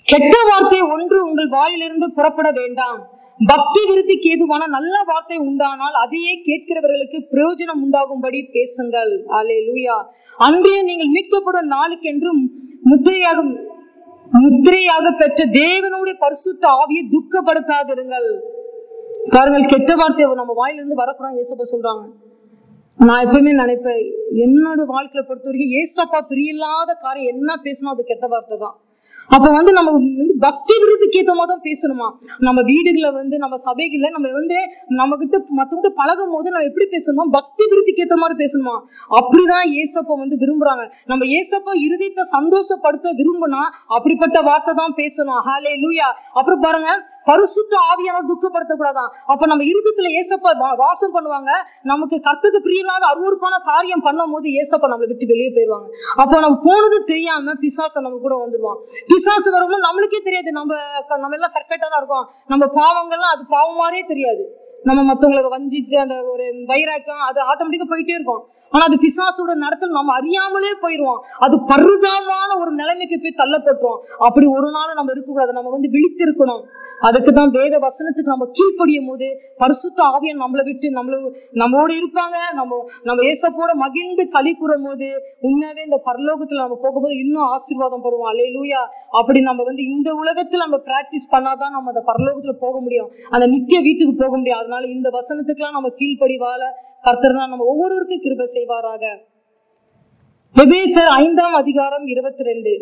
A: கெட்ட வார்த்தை ஒன்று உங்கள் வாயிலிருந்து புறப்பட வேண்டாம் பக்தி விருத்திக்கு ஏதுவான நல்ல வார்த்தை உண்டானால் அதையே கேட்கிறவர்களுக்கு பிரயோஜனம் உண்டாகும்படி பேசுங்கள் அலே லூயா அன்றைய நீங்கள் மீட்கப்படும் நாளுக்கென்றும் முத்திரையாக முத்திரையாக பெற்ற தேவனுடைய பரிசுத்த ஆவியை துக்கப்படுத்தாதிருங்கள் பாருங்கள் கெட்ட வார்த்தை நம்ம வாயிலிருந்து வரக்கூடாது ஏசப்பா சொல்றாங்க நான் எப்பவுமே நினைப்பேன் என்னோட வாழ்க்கையில பொறுத்த வரைக்கும் ஏசப்பா பிரியல்லாத காரியம் என்ன பேசணும் அது கெட்ட வார்த்தை தான் அப்ப வந்து நம்ம வந்து பக்தி விருதுக்கு ஏற்ற மாதிரி தான் பேசணுமா நம்ம வீடுகளை வந்து நம்ம சபைகள்ல நம்ம வந்து நம்ம கிட்ட மத்தவங்க பழகும் போது நம்ம எப்படி பேசணுமா பக்தி விருதுக்கு ஏற்ற மாதிரி பேசணுமா அப்படிதான் ஏசப்பா வந்து விரும்புறாங்க நம்ம ஏசப்பா இருதயத்தை சந்தோஷப்படுத்த விரும்புனா அப்படிப்பட்ட வார்த்தை தான் பேசணும் ஹாலே லூயா அப்புறம் பாருங்க பரிசுத்த ஆவியான துக்கப்படுத்த கூடாதான் அப்ப நம்ம இருதயத்துல ஏசப்பா வா- வாசம் பண்ணுவாங்க நமக்கு கர்த்தருக்கு பிரியலாத அருவருப்பான காரியம் பண்ணும் போது ஏசப்பா நம்மளை விட்டு வெளியே போயிடுவாங்க அப்போ நம்ம போனது தெரியாம பிசாசு நம்ம கூட வந்துருவான் பிசாசு வரும்போது நம்மளுக்கே தெரியாது நம்ம நம்ம எல்லாம் பெர்ஃபெக்டா தான் இருக்கோம் நம்ம பாவங்கள்லாம் அது பாவம் மாதிரியே தெரியாது நம்ம மத்தவங்களுக்கு வஞ்சித்து அந்த ஒரு வைராக்கம் அது ஆட்டோமேட்டிக்கா போயிட்டே இருக்கும் ஆனா அது பிசாசோட நடத்தல் நம்ம அறியாமலே போயிடுவோம் அது பரிதாபமான ஒரு நிலைமைக்கு போய் தள்ளப்பட்டுரும் அப்படி ஒரு நாள் நம்ம இருக்கக்கூடாது நம்ம வந்து விழித்து இருக்கணும் அதுக்கு தான் வேத வசனத்துக்கு நம்ம கீழ்ப்படியும் போது பரிசுத்த ஆவியன் நம்மளை விட்டு நம்மள நம்மோடு இருப்பாங்க நம்ம நம்ம ஏசப்போட மகிழ்ந்து களி கூறும் போது உண்மையாவே இந்த பரலோகத்துல நம்ம போகும்போது இன்னும் ஆசீர்வாதம் படுவோம் அலையிலூயா அப்படி நம்ம வந்து இந்த உலகத்துல நம்ம பிராக்டிஸ் பண்ணாதான் நம்ம அந்த பரலோகத்துல போக முடியும் அந்த நித்திய வீட்டுக்கு போக முடியும் அதனால இந்த வசனத்துக்கெல்லாம் நம்ம கீழ்ப்படிவால கர்த்தர் தான் நம்ம ஒவ்வொருவருக்கும் கிருபை செய்வாராக எபேசர் ஐந்தாம் அதிகாரம் இருபத்தி ரெண்டு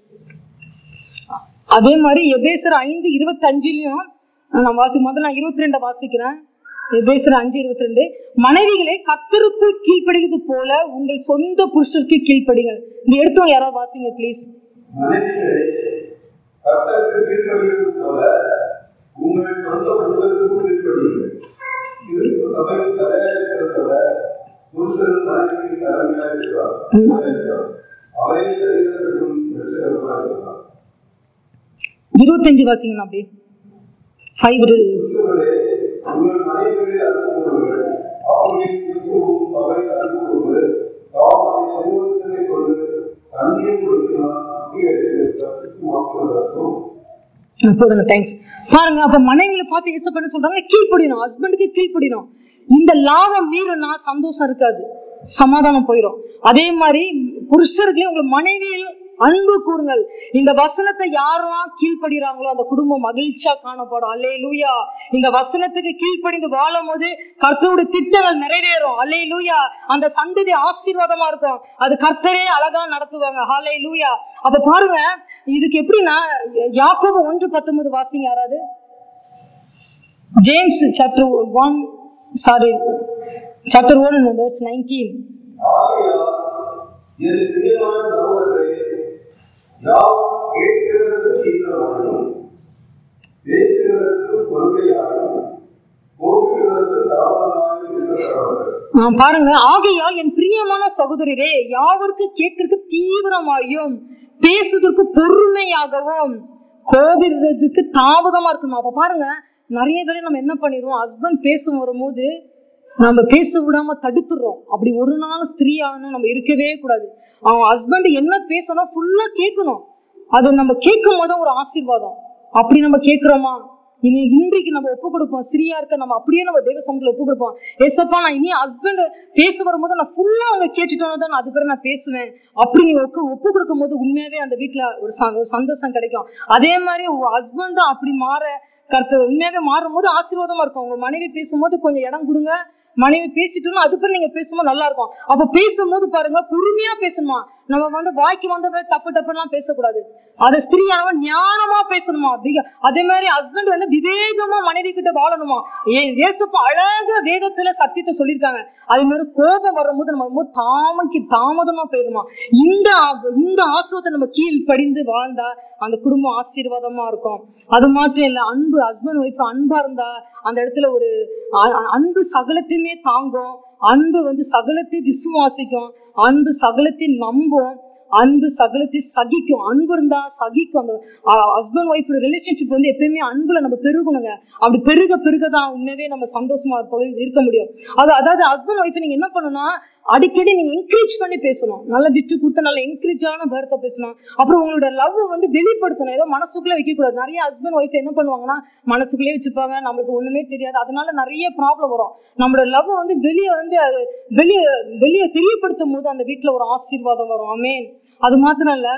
A: அதே மாதிரி எபேசர் ஐந்து இருபத்தஞ்சுலயும் நான் வாசி முதல்ல நான் இருபத்தி ரெண்டை வாசிக்கிறேன் எபேசர் அஞ்சு இருபத்தி ரெண்டு மனைவிகளை கர்த்தருக்குள் கீழ்ப்படுகிறது போல உங்கள் சொந்த புருஷருக்கு கீழ்ப்படிங்கள் இந்த எடுத்தோம் யாராவது வாசிங்க ப்ளீஸ்
B: மனைவிகளை கர்த்தருக்கு கீழ்ப்படுகிறது போல உங்கள் சொந்த புருஷருக்கும் கீழ்ப்படியுங்கள் கிறிஸ்து சபைக்கு தலையாக இருக்கிறதோட புருஷன் மனைவிக்கு தலைமையாக இருக்கிறார் இருக்கிறார். அவரே சரீரத்திற்கும் வெற்றிகரமாக இருக்கிறார்
A: இருபத்தஞ்சு வாசிங்கண்ணா அப்படியே ஃபைவ்
B: கிறிஸ்துவர்களே, உங்கள் மனைவிகளில் அன்பு கூறுங்கள் அப்படியே கிறிஸ்துவும் சபை அன்பு கூர்ந்து தாமரை பரிவர்த்தனை கொண்டு தண்ணீர் கொடுக்கிறார் சுத்திகரித்து சுத்தமாக்குவதற்கும்
A: போதுங்க தேங்க்ஸ் பாருங்க அப்ப மனைவிகளை பார்த்து ஏசப்பன்னு சொல்றாங்க கீழ்ப்படியணும் ஹஸ்பண்டுக்கு கீழ்ப்படியணும் இந்த லாபம் மீறினா சந்தோஷம் இருக்காது சமாதானம் போயிடும் அதே மாதிரி புருஷர்களே உங்க மனைவியில் அன்பு கூறுங்கள் இந்த வசனத்தை யாரெல்லாம் கீழ்ப்படுகிறாங்களோ அந்த குடும்பம் மகிழ்ச்சியா காணப்படும் அல்லே லூயா இந்த வசனத்துக்கு கீழ்ப்படிந்து வாழும் போது கர்த்தருடைய திட்டங்கள் நிறைவேறும் அல்லே லூயா அந்த சந்ததி ஆசீர்வாதமா இருக்கும் அது கர்த்தரே அழகா நடத்துவாங்க ஹாலே லூயா அப்ப பாருங்க இதுக்கு எப்படின்னா யாக்கோபு ஒன்று பத்தொன்பது வாசிங்க யாராவது James chapter one sorry chapter one verse nineteen
B: ஆகையால் என் பிரியமான சகோதரரே யாம் கேட்கிறதற்கு சீக்கிரமாயும் பேசுகிறதற்கு பொறுமையாயும் கோபிக்கிறதற்கு தாமதமாயும் இருக்க கடவுள்
A: ஆ, பாருங்க ஆகையால் என் பிரியமான சகோதரரே யாவருக்கு கேட்கறதுக்கு தீவிரமாயும் பேசுவதற்கு பொறுமையாகவும் கோபிடுறதுக்கு தாமதமா இருக்கணும் அப்ப பாருங்க நிறைய பேரை நம்ம என்ன பண்ணிடுவோம் ஹஸ்பண்ட் பேச வரும்போது நம்ம பேச விடாம தடுத்துடுறோம் அப்படி ஒரு நாள் ஸ்திரீயானு நம்ம இருக்கவே கூடாது அவன் ஹஸ்பண்ட் என்ன பேசணும் ஃபுல்லா கேட்கணும் அது நம்ம கேட்கும் போது ஒரு ஆசீர்வாதம் அப்படி நம்ம கேட்கிறோமா இனி இன்றைக்கு நம்ம ஒப்பு கொடுப்போம் சிரியா இருக்க நம்ம அப்படியே நம்ம தெய்வ சமூகத்தில் ஒப்பு கொடுப்போம் ஏசப்பா நான் இனி ஹஸ்பண்ட் பேச வரும்போது நான் ஃபுல்லா அவங்க கேட்டுட்டோன்னு தான் நான் அது பிறகு நான் பேசுவேன் அப்படி நீ ஒப்பு ஒப்பு கொடுக்கும் போது உண்மையாவே அந்த வீட்டுல ஒரு ச- ஒரு சந்தோஷம் கிடைக்கும் அதே மாதிரி ஹஸ்பண்டும் அப்படி மாற கருத்து உண்மையாவே மாறும் போது ஆசீர்வாதமா இருக்கும் உங்க மனைவி பேசும்போது கொஞ்சம் இடம் கொடுங்க மனைவி பேசிட்டோம்னா அது பிறகு நீங்க பேசும்போது நல்லா இருக்கும் அப்ப பேசும்போது பாருங்க பொறுமையா பேசணுமா நம்ம வந்து வாய்க்கு வந்தவரை டப்பு டப்புலாம் பேசக்கூடாது அது ஸ்திரீயானவன் ஞானமா பேசணுமா அதிக- அதே மாதிரி ஹஸ்பண்ட் வந்து விவேகமா மனைவி கிட்ட வாழணுமா ஏ ஏசப்பா அழக வேதத்துல சத்தியத்தை சொல்லியிருக்காங்க அதே மாதிரி கோபம் வரும்போது நம்ம ரொம்ப தாமக்கு தாமதமா போயிடுமா இந்த ஆ- இந்த ஆசுவத்தை நம்ம கீழ் படிந்து வாழ்ந்தா அந்த குடும்பம் ஆசீர்வாதமா இருக்கும் அது மட்டும் இல்ல அன்பு ஹஸ்பண்ட் ஒய்ஃப் அன்பா இருந்தா அந்த இடத்துல ஒரு அ- அ- அன்பு சகலத்தையுமே தாங்கும் அன்பு வந்து சகலத்தை விசுவாசிக்கும் அன்பு சகலத்தை நம்பும் அன்பு சகலத்தை சகிக்கும் அன்பு இருந்தா சகிக்கும் அந்த ஹஸ்பண்ட் ஒய்ஃப் ரிலேஷன்ஷிப் வந்து எப்பயுமே அன்புல நம்ம பெருகணுங்க அப்படி பெருக பெருக தான் உண்மையாவே நம்ம சந்தோஷமா இருப்போம் இருக்க முடியும் அது அதாவது ஹஸ்பண்ட் ஒய்ஃப் நீங்க என்ன பண்ணணும்னா அடிக்கடி நீங்க என்கரேஜ் பண்ணி பேசணும் நல்லா விட்டு கொடுத்து நல்ல என்கரேஜான வார்த்தை பேசணும் அப்புறம் உங்களோட லவ் வந்து வெளிப்படுத்தணும் ஏதோ மனசுக்குள்ளே வைக்கக்கூடாது நிறைய ஹஸ்பண்ட் ஒய்ஃப் என்ன பண்ணுவாங்கன்னா மனசுக்குள்ளே வச்சுப்பாங்க நம்மளுக்கு ஒண்ணுமே தெரியாது அதனால நிறைய ப்ராப்ளம் வரும் நம்மளோட லவ் வந்து வெளியே வந்து அது வெளியே வெளியே தெரியப்படுத்தும் போது அந்த வீட்டில் ஒரு ஆசீர்வாதம் வரும் ஆமேன் அது மாத்திரம் இல்லை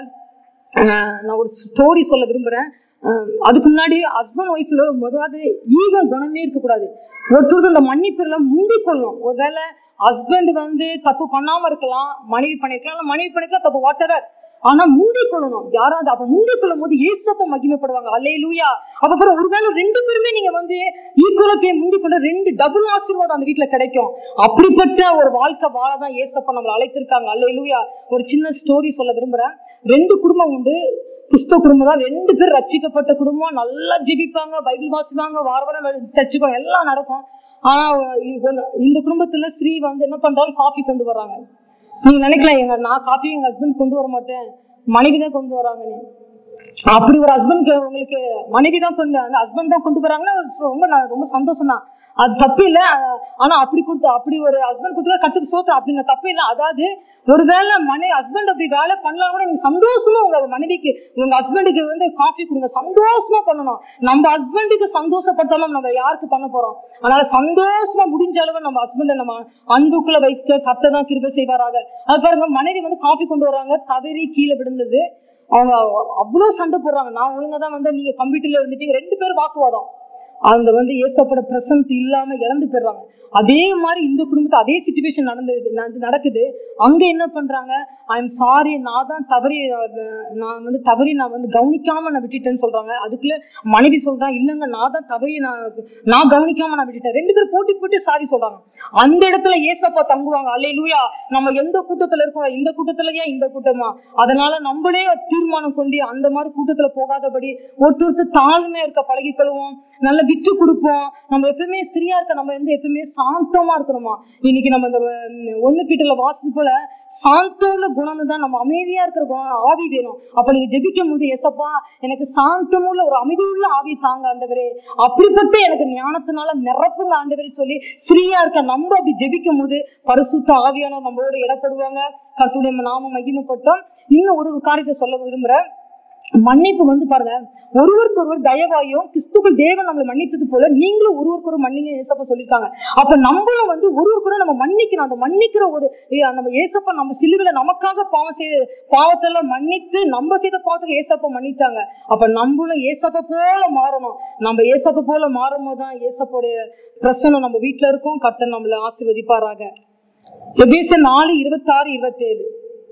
A: நான் ஒரு ஸ்டோரி சொல்ல விரும்புகிறேன் அதுக்கு முன்னாடி ஹஸ்பண்ட் ஒய்ஃப்ல முதலாவது ஈகோ குணமே இருக்கக்கூடாது ஒருத்தர் அந்த மன்னிப்புலாம் முந்திக் கொள்ளணும் ஒருவேளை ஹஸ்பண்ட் வந்து தப்பு பண்ணாம இருக்கலாம் மனைவி பண்ணிருக்கலாம் இல்ல மனைவி பண்ணிருக்கலாம் தப்பு வாட் ஆனா முந்திக் கொள்ளணும் யாராவது அப்ப முந்திக் கொள்ளும் போது ஏசப்ப மகிமைப்படுவாங்க அல்லே லூயா அப்ப அப்புறம் ஒருவேளை ரெண்டு பேருமே நீங்க வந்து ஈக்குவலா போய் முந்திக் கொண்டு ரெண்டு டபுள் ஆசீர்வாதம் அந்த வீட்டுல கிடைக்கும் அப்படிப்பட்ட ஒரு வாழ்க்கை வாழதான் ஏசப்ப நம்மளை அழைத்திருக்காங்க அல்லே லூயா ஒரு சின்ன ஸ்டோரி சொல்ல விரும்புறேன் ரெண்டு குடும்பம் உண்டு கிறிஸ்தவ குடும்பம் தான் ரெண்டு பேர் ரட்சிக்கப்பட்ட குடும்பம் நல்லா ஜெபிப்பாங்க பைபிள் வாசிப்பாங்க வார வாரம் சர்ச்சுக்கும் எல்லாம் நடக்கும் ஆனா இது ஒண்ணு- இந்த குடும்பத்துல ஸ்ரீ வந்து என்ன பண்றாங்க காஃபி கொண்டு வர்றாங்க நீங்க நினைக்கலாம் எங்க நான் காஃபி எங்க ஹஸ்பண்ட் கொண்டு வர மாட்டேன் மனைவி தான் கொண்டு வராங்கன்னு அப்படி ஒரு ஹஸ்பண்ட் உங்களுக்கு மனைவி தான் கொண்டு அந்த ஹஸ்பண்ட் தான் கொண்டு வராங்கன்னா ரொம்ப நான் ரொம்ப சந்தோஷம் தான் அது தப்பு இல்லை ஆனா அப்படி கொடுத்து அப்படி ஒரு ஹஸ்பண்ட் கொடுத்தா கத்துக்கு சோத்து அப்படின்னு தப்பு இல்லை அதாவது ஒருவேளை மனை ஹஸ்பண்ட் அப்படி வேலை பண்ணலாம் கூட நீங்க சந்தோஷமா உங்க மனைவிக்கு உங்க ஹஸ்பண்டுக்கு வந்து காஃபி கொடுங்க சந்தோஷமா பண்ணணும் நம்ம ஹஸ்பண்டுக்கு சந்தோஷப்படுத்தாம நம்ம யாருக்கு பண்ண போறோம் அதனால சந்தோஷமா முடிஞ்ச அளவு நம்ம ஹஸ்பண்டை நம்ம அன்புக்குள்ள வைக்க கத்த தான் கிருபை செய்வாராக அது பாருங்க மனைவி வந்து காஃபி கொண்டு வராங்க தவறி கீழே விழுந்தது அவங்க அவ்வளோ சண்டை போடுறாங்க நான் ஒழுங்கா தான் வந்து நீங்க கம்ப்யூட்டர்ல இருந்துட்டீங்க ரெண்டு பேரும் வாக்குவாதம் அந்த வந்து ஏசப்பட பிரசன்ட் இல்லாம இழந்து போயிடுறாங்க அதே மாதிரி இந்த குடும்பத்தை அதே சுச்சுவேஷன் நடந்தது நட- நடக்குது அங்க என்ன பண்றாங்க ஐ எம் சாரி நான் தான் தவறி அஹ், நான் வந்து தவறி நான் வந்து கவனிக்காம நான் விட்டுட்டேன்னு சொல்றாங்க அதுக்குள்ள மனைவி சொல்றான் இல்லைங்க நான் தான் தவறி நான் நான் கவனிக்காம நான் விட்டுட்டேன் ரெண்டு பேரும் போட்டி போட்டு சாரி சொல்றாங்க அந்த இடத்துல ஏசப்பா தங்குவாங்க அல்லே லூயா நம்ம எந்த கூட்டத்துல இருக்கோம் இந்த கூட்டத்துல ஏன் இந்த கூட்டமா அதனால நம்மளே தீர்மானம் கொண்டு அந்த மாதிரி கூட்டத்துல போகாதபடி ஒருத்தர் ஒருத்தர் தாழ்மையா இருக்க பழகிக்கொள்வோம் நல்ல விட்டு கொடுப்போம் நம்ம எப்பவுமே சரியா இருக்க நம்ம வந்து எப்பவுமே சாந்தமா இருக்கணுமா இன்னைக்கு நம்ம இந்த உம், ஒண்ணு பீட்டல வாசித்து போல சாந்தமுள்ள குணம் தான் நம்ம அமைதியா இருக்கிற குணம் ஆவி வேணும் அப்ப நீங்க ஜெபிக்கும் போது எசப்பா எனக்கு சாந்தமுள்ள ஒரு அமைதியுள்ள ஆவி தாங்க ஆண்டவரே அப்படிப்பட்ட எனக்கு ஞானத்தினால நிரப்புங்க ஆண்டவரே சொல்லி ஸ்ரீயா இருக்க நம்ம அப்படி ஜெபிக்கும் போது பரிசுத்த ஆவியானவர் நம்மளோட இடப்படுவாங்க கர்த்தருடைய நாம மகிமைப்பட்டோம் இன்னும் ஒரு காரியத்தை சொல்ல விரும்புறேன் மன்னிப்பு வந்து பாருங்க ஒருவருக்கு ஒருவர் தயவாயும் கிறிஸ்துக்குள் தேவன் நம்மளை மன்னித்தது போல நீங்களும் ஒருவருக்கு ஒரு மன்னிங்க ஏசப்பா சொல்லியிருக்காங்க அப்ப நம்மளும் வந்து ஒருவருக்கு ஒரு நம்ம மன்னிக்கணும் அந்த மன்னிக்கிற ஒரு ஏ- நம்ம ஏசப்பா நம்ம சிலுவில நமக்காக பாவம் செய்த பாவத்தெல்லாம் மன்னித்து நம்ம செய்த பாவத்துக்கு ஏசப்பா மன்னித்தாங்க அப்ப நம்மளும் ஏசப்பா போல மாறணும் நம்ம ஏசப்பா போல மாறும் போது தான் ஏசப்போடைய பிரசனம் நம்ம வீட்டுல இருக்கும் கர்த்தர் நம்மளை ஆசீர்வதிப்பாராக எபேசர் நாலு இருபத்தாறு இருபத்தேழு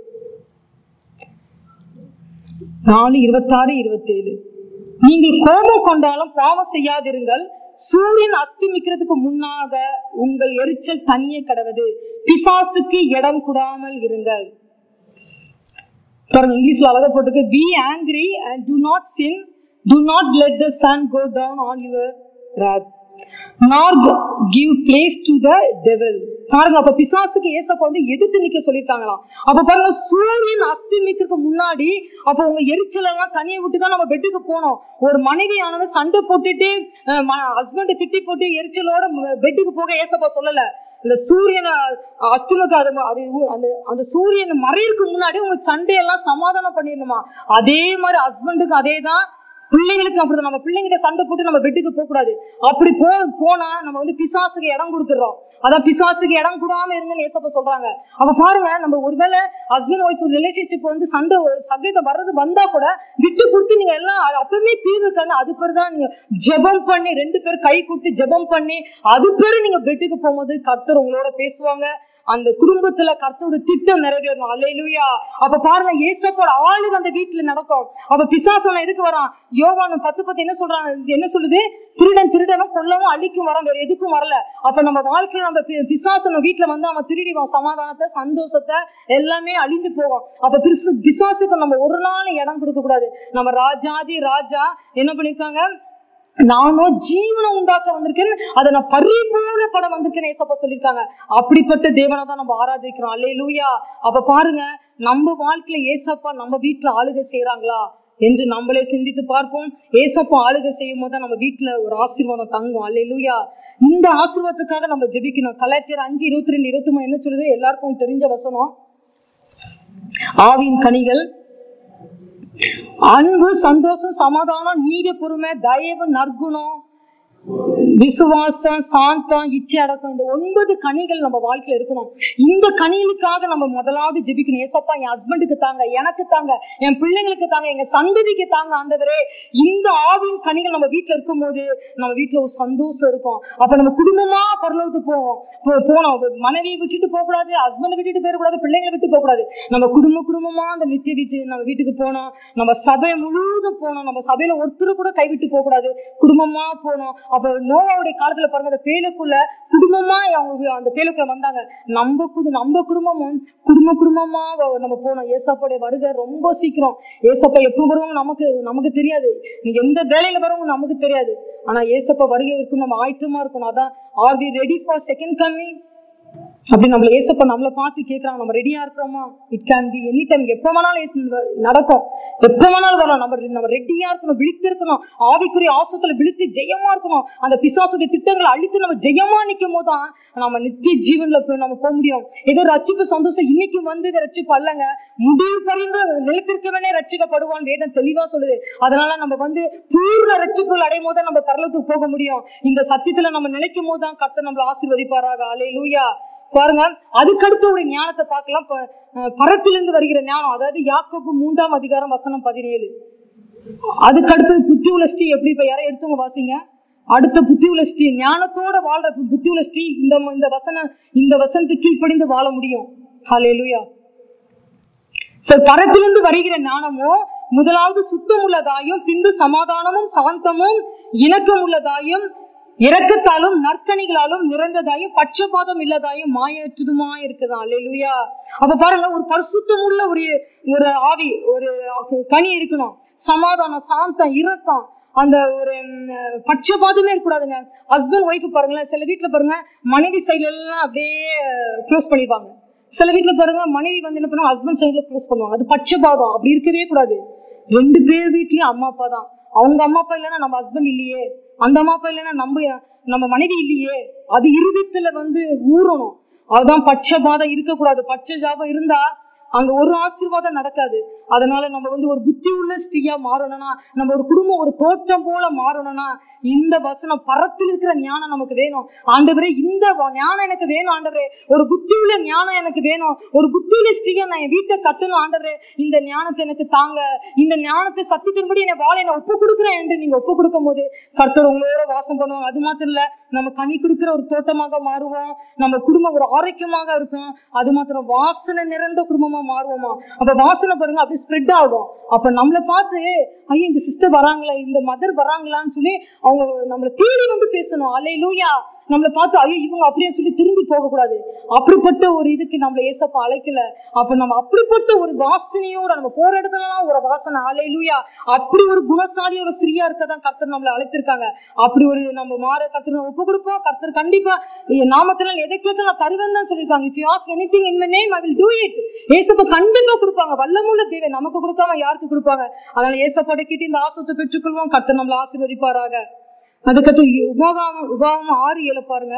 A: நாலு இருபத்தாறு இருபத்தேழு நீங்கள் கோபம் கொண்டாலும் பாவம் செய்யாதிருங்கள் சூரியன் அஸ்தமிக்கிறதுக்கு முன்னாக உங்கள் எரிச்சல் தனியே கடவது பிசாசுக்கு இடம் கூடாமல் இருங்கள் பாருங்க இங்கிலீஷ்ல அழகா போட்டிருக்கு be angry and do not sin do not let the sun go down on your wrath nor give place to the devil பாருங்க அப்ப பிசாசுக்கு ஏசப்பா வந்து எதிர்த்து நிக்க சொல்லியிருக்காங்களாம் அப்ப பாருங்க சூரியன் அஸ்தமிக்கிறதுக்கு முன்னாடி அப்ப உங்க எரிச்சல் எல்லாம் தனியை விட்டு தான் நம்ம பெட்டுக்கு போனோம் ஒரு மனைவியானவன் சண்டை போட்டுட்டு ஹஸ்பண்ட் திட்டி போட்டு எரிச்சலோட பெட்டுக்கு போக ஏசப்பா சொல்லல இந்த சூரியன் அஸ்தமக்கு அது அது அந்த அந்த சூரியன் மறையிறதுக்கு முன்னாடி உங்க சண்டையெல்லாம் சமாதானம் பண்ணிடணுமா அதே மாதிரி ஹஸ்பண்டுக்கு அதே தான் பிள்ளைங்களுக்கு அப்படிதான் நம்ம பிள்ளைங்கிட்ட சண்டை போட்டு நம்ம பெட்டுக்கு போக கூடாது அப்படி போ போனா நம்ம வந்து பிசாசுக்கு இடம் கொடுத்துடுறோம் அதான் பிசாசுக்கு இடம் கூடாம இருங்கன்னு ஏசப்ப சொல்றாங்க அப்ப பாருங்க நம்ம ஒருவேளை ஹஸ்பண்ட் ஒய்ஃப் ரிலேஷன்ஷிப் வந்து சண்டை சகைத்தை வர்றது வந்தா கூட விட்டு கொடுத்து நீங்க எல்லாம் அது அப்பவுமே தீர்வு கண்ணு அது பேர் தான் நீங்க ஜெபம் பண்ணி ரெண்டு பேர் கை கொடுத்து ஜெபம் பண்ணி அது பேர் நீங்க பெட்டுக்கு போகும்போது கர்த்தர் உங்களோட பேசுவாங்க அந்த குடும்பத்துல கர்த்தரோட திட்டம் நிறைவேறணும் அல்லேலூயா அப்ப பாருங்க ஏசப்போட ஆளுங்க அந்த வீட்டுல நடக்கும் அப்ப பிசாசன எதுக்கு வரான் யோவான் பத்து பத்து என்ன சொல்றாங்க என்ன சொல்லுது திருடன் திருடனும் கொல்லவும் அழிக்கும் வரான் வேற எதுக்கும் வரல அப்ப நம்ம வாழ்க்கையில நம்ம பி- பிசாசன வீட்டுல வந்து அவன் திருடிவான் சமாதானத்தை சந்தோஷத்தை எல்லாமே அழிந்து போகும் அப்ப பிசு பிசாசுக்கு நம்ம ஒரு நாள் இடம் கொடுக்க கூடாது நம்ம ராஜாதி ராஜா என்ன பண்ணிருக்காங்க நானும் ஜீவனம் உண்டாக்க வந்திருக்கேன் அதை நான் பரிபூர்ண படம் வந்திருக்கேன் ஏசப்பா சொல்லியிருக்காங்க அப்படிப்பட்ட தேவனை தான் நம்ம ஆராதிக்கிறோம் அல்லே லூயா அப்ப பாருங்க நம்ம வாழ்க்கையில ஏசப்பா நம்ம வீட்டுல ஆளுகை செய்றாங்களா என்று நம்மளே சிந்தித்து பார்ப்போம் ஏசப்பா ஆளுகை செய்யும் போது தான் நம்ம வீட்டுல ஒரு ஆசீர்வாதம் தங்கும் அல்லே லூயா இந்த ஆசீர்வாதத்துக்காக நம்ம ஜெபிக்கணும் கலாத்தியர் அஞ்சு இருபத்தி ரெண்டு இருபத்தி மூணு என்ன சொல்லுது எல்லாருக்கும் தெரிஞ்ச வசனம் ஆவியின் கனிகள் அன்பு சந்தோஷம் சமாதானம் நீடிய பொறுமை தயவு நற்குணம் விசுவாசம் சாந்தம் இச்சை அடக்கம் இந்த ஒன்பது கனிகள் நம்ம வாழ்க்கையில இருக்கணும் இந்த கனிகளுக்காக நம்ம முதலாவது ஜெபிக்கணும் ஏசப்பா என் ஹஸ்பண்டுக்கு தாங்க எனக்கு தாங்க என் பிள்ளைங்களுக்கு தாங்க எங்க சந்ததிக்கு தாங்க ஆண்டவரே இந்த ஆவின் கனிகள் நம்ம வீட்டுல இருக்கும்போது நம்ம வீட்டுல ஒரு சந்தோஷம் இருக்கும் அப்ப நம்ம குடும்பமா பரலோகத்துக்கு போவோம் போ- போனோம் மனைவியை விட்டுட்டு போக கூடாது ஹஸ்பண்டை விட்டுட்டு போயிடக்கூடாது பிள்ளைங்களை விட்டு போக கூடாது நம்ம குடும்ப குடும்பமா அந்த நித்திய வீச்சு நம்ம வீட்டுக்கு போனோம் நம்ம சபை முழுவதும் போனோம் நம்ம சபையில ஒருத்தர் கூட கைவிட்டு போக கூடாது குடும்பமா போனோம் அப்ப நோவாவுடைய காலத்துல பாருங்க அந்த பேலுக்குள்ள குடும்பமா அவங்க வி- அந்த பேலுக்குள்ள வந்தாங்க நம்ம குடு நம்ம குடும்பமும் குடும்ப குடும்பமா வ- நம்ம போனோம் ஏசப்பாடைய வருகை ரொம்ப சீக்கிரம் ஏசப்பா எப்போ வருவாங்க நமக்கு நமக்கு தெரியாது நீ எந்த வேலையில வருவாங்க நமக்கு தெரியாது ஆனா ஏசப்பா வருகை இருக்கும் நம்ம ஆயத்தமா இருக்கணும் அதான் are we ready for second coming அப்படி நம்மள ஏசப்பா நம்மளை பார்த்து கேட்கறாங்க நம்ம ரெடியா இருக்கிறோமா it can be any time எப்போ வேணாலும் ஏசு- நடக்கும் எப்போ வேணாலும் வரலாம் நம்ம நம்ம ரெடியா இருக்கணும் விழித்து இருக்கணும் ஆவிக்குரிய ஆசத்துல விழித்து ஜெயமா இருக்கணும் அந்த பிசாசுடைய திட்டங்களை அழித்து நம்ம ஜெயமா நிற்கும் போது தான் நம்ம நித்திய ஜீவன்ல போய் நம்ம போக முடியும் ஏதோ ரட்சிப்பு சந்தோஷம் இன்னைக்கு வந்து இதை ரட்சிப்பு அல்லங்க முடிவு பறிந்து நிலைத்திருக்கவனே ரட்சிக்கப்படுவான் வேதம் தெளிவா சொல்லுது அதனால நம்ம வந்து பூர்ண ரட்சிப்புகள் அடையும் போது தான் நம்ம பரலத்துக்கு போக முடியும் இந்த சத்தியத்துல நம்ம நிலைக்கும் போது தான் கர்த்தர் நம்மளை ஆசீர்வதிப்பாராக அலே லூயா பாருங்க அதுக்கடுத்த ஒரு ஞானத்தை பார்க்கலாம் ப- அஹ் பரத்திலிருந்து வருகிற ஞானம் அதாவது யாக்கோபு மூன்றாம் அதிகாரம் வசனம் பதினேழு அதுக்கடுத்து புத்தி உள்ள ஸ்ரீ எப்படி இப்ப யாரை எடுத்துங்க வாசிங்க அடுத்த புத்தி உள்ள ஸ்ரீ ஞானத்தோட வாழ்ற பு- புத்தி உள்ள ஸ்ரீ இந்த ம- இந்த வசன இந்த வசனத்துக்கு கீழ்ப்படிந்து வாழ முடியும் ஹalleluya சரி பரத்திலிருந்து வருகிற ஞானமோ முதலாவது சுத்தம் உள்ளதாயும் பின்பு சமாதானமும் சாந்தமும் இணக்கம் உள்ளதாயும் இரக்கத்தாலும் நற்கணிகளாலும் நிறைந்ததாயும் பட்சபாதம் இல்லதாயும் மாயற்றுதுமா இருக்குதா அல்லேலூயா அப்ப பாருங்க ஒரு பரிசுத்தம் உள்ள ஒரு ஒரு ஆவி ஒரு கனி இருக்கணும் சமாதானம் சாந்தம் இரக்கம் அந்த ஒரு ம், பட்சபாதமே இருக்கக்கூடாதுங்க ஹஸ்பண்ட் ஒய்ஃப் பாருங்களேன் சில வீட்டுல பாருங்க மனைவி சைடுல எல்லாம் அப்படியே க்ளோஸ் பண்ணிடுவாங்க சில வீட்டுல பாருங்க மனைவி வந்து என்ன பண்ணுவாங்க ஹஸ்பண்ட் சைடுல க்ளோஸ் பண்ணுவாங்க அது பட்சபாதம் அப்படி இருக்கவே கூடாது ரெண்டு பேர் வீட்லயும் அம்மா அப்பா தான் அவங்க அம்மா அப்பா இல்லைன்னா நம்ம ஹஸ்பண்ட் இல்லையே அந்த அம்மா அப்பா இல்லைன்னா நம்ம நம்ம மனைவி இல்லையே அது இருதயத்துல வந்து ஊறணும் அதுதான் பட்சபாதம் இருக்கக்கூடாது பட்சஜாபம் இருந்தா அங்க ஒரு ஆசீர்வாதம் நடக்காது அதனால நம்ம வந்து ஒரு புத்தி உள்ள ஸ்ரீயா மாறணும்னா நம்ம ஒரு குடும்பம் ஒரு தோட்டம் போல மாறணும்னா இந்த வசனம் பரத்தில் இருக்கிற ஞானம் நமக்கு வேணும் ஆண்டவரே இந்த வ- ஞானம் எனக்கு வேணும் ஆண்டவரே ஒரு புத்தி உள்ள ஞானம் எனக்கு வேணும் ஒரு புத்தி உள்ள ஸ்ரீயா நான் என் வீட்டை கட்டணும் ஆண்டவரே இந்த ஞானத்தை எனக்கு தாங்க இந்த ஞானத்தை சத்தியத்தின்படி என்னை வாழ என்னை ஒப்பு கொடுக்குறேன் என்று நீங்க ஒப்பு கொடுக்கும் போது கர்த்தர் உங்களோட வாசம் பண்ணுவாங்க அது மாத்திரம் இல்ல நம்ம கனி கொடுக்கிற ஒரு தோட்டமாக மாறுவோம் நம்ம குடும்பம் ஒரு ஆரோக்கியமாக இருக்கும் அது மாத்திரம் வாசனை நிறைந்த குடும்பமா மாறுவோமா அப்ப வாசனை பாருங்க அப்படியே ஸ்ப்ரெட் ஆகும் அப்ப நம்மளை பார்த்து ஐயோ இந்த சிஸ்டர் வராங்களா இந்த மதர் வராங்களான்னு சொல்லி அவங்க நம்மளை தேடி வந்து பேசணும் அலை லூயா நம்மளை பார்த்து ஐயோ இவங்க அப்படின்னு சொல்லி திரும்பி போகக்கூடாது அப்படிப்பட்ட ஒரு இதுக்கு நம்மளை ஏசப்பா அழைக்கல அப்ப நம்ம அப்படிப்பட்ட ஒரு வாசனையோட நம்ம போற இடத்துலலாம் ஒரு வாசனை அலை லூயா அப்படி ஒரு குணசாலியோட ஸ்ரீயா இருக்க தான் கர்த்தர் நம்மளை அழைத்திருக்காங்க அப்படி ஒரு நம்ம மாற கர்த்தர் ஒப்பு கொடுப்போம் கர்த்தர் கண்டிப்பா என் நாமத்தினால் எதை கேட்டாலும் நான் தருவேன் தான் சொல்லியிருக்காங்க if you ask anything in my name I will do it ஏசப்பா கண்டிப்பா கொடுப்பாங்க வல்லமுள்ள தேவை நமக்கு கொடுக்காம யாருக்கு கொடுப்பாங்க அதனால ஏசப்பாட்ட கிட்ட இந்த ஆசத்தை பெற்றுக்கொள்வோம் கர்த்தர் நம்மளை ஆசீர்வதிப்பாராக அதுக்கடுத்து உபாகம் உபாகம் ஆறு ஏழு பாருங்க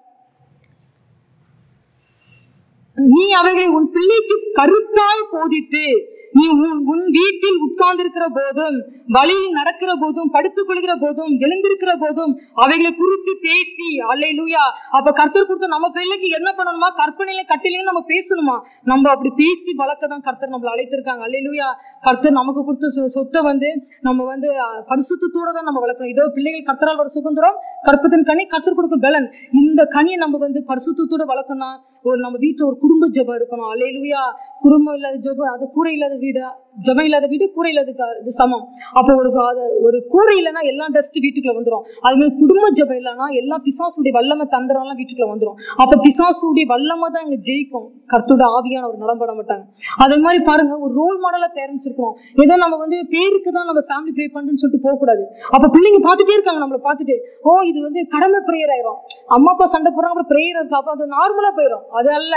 A: நீ அவைகளை உன் பிள்ளைக்கு கருத்தாய் போதித்து நீ உன் உன் வீட்டில் உட்கார்ந்திருக்கிற போதும் வழியில் நடக்கிற போதும் படுத்துக் கொள்கிற போதும் எழுந்திருக்கிற போதும் அவைகளை குறித்து பேசி அல்லேலூயா அப்ப கர்த்தர் கொடுத்த நம்ம பிள்ளைக்கு என்ன பண்ணணுமா கற்பனையில கட்டிலையும் நம்ம பேசணுமா நம்ம அப்படி பேசி வளர்க்க தான் கர்த்தர் நம்மளை அழைத்திருக்காங்க அல்லேலூயா கர்த்தர் நமக்கு கொடுத்த சொ- சொத்தை வந்து நம்ம வந்து அஹ், பரிசுத்தத்தோட தான் நம்ம வளர்க்கணும் இதோ பிள்ளைகள் கர்த்தரால் வர சுதந்திரம் கற்பத்தின் கனி கர்த்தர் கொடுக்கும் பலன் இந்த கனியை நம்ம வந்து பரிசுத்தத்தோட வளர்க்கணும் ஒரு நம்ம வீட்டுல ஒரு குடும்ப ஜெபம் இருக்கணும் அல்லேலூயா குடும்பம் இல்லாத ஜெபம் அது கூரை இல்லாத வீடு ஜெபம் இல்லாத வீடு கூரை இல்லாத க- இது சமம் அப்போ ஒரு அது ஒரு கூரை இல்லைன்னா எல்லாம் டஸ்ட் வீட்டுக்குள்ள வந்துடும் அது மாதிரி குடும்ப ஜெபம் இல்லைன்னா எல்லாம் பிசாசுடைய வல்லமை தந்திரம்லாம் வீட்டுக்குள்ள வந்துடும் அப்ப பிசாசுடைய வல்லமை தான் இங்க ஜெயிக்கும் கர்த்தோட ஆவியான ஒரு நலம் பட மாட்டாங்க அதே மாதிரி பாருங்க ஒரு ரோல் மாடலா பேரண்ட்ஸ் இருக்கணும் ஏதோ நம்ம வந்து பேருக்கு தான் நம்ம ஃபேமிலி ப்ரே பண்றோம்னு சொல்லிட்டு போக கூடாது அப்ப பிள்ளைங்க பார்த்துட்டே இருக்காங்க நம்மளை பார்த்துட்டு ஓ இது வந்து கடமை ப்ரேயர் ஆயிரும் அம்மா அப்பா சண்டை போடுறாங்க அப்புறம் ப்ரேயர் இருக்கு அப்ப அது நார்மலா போயிடும் அது அல்ல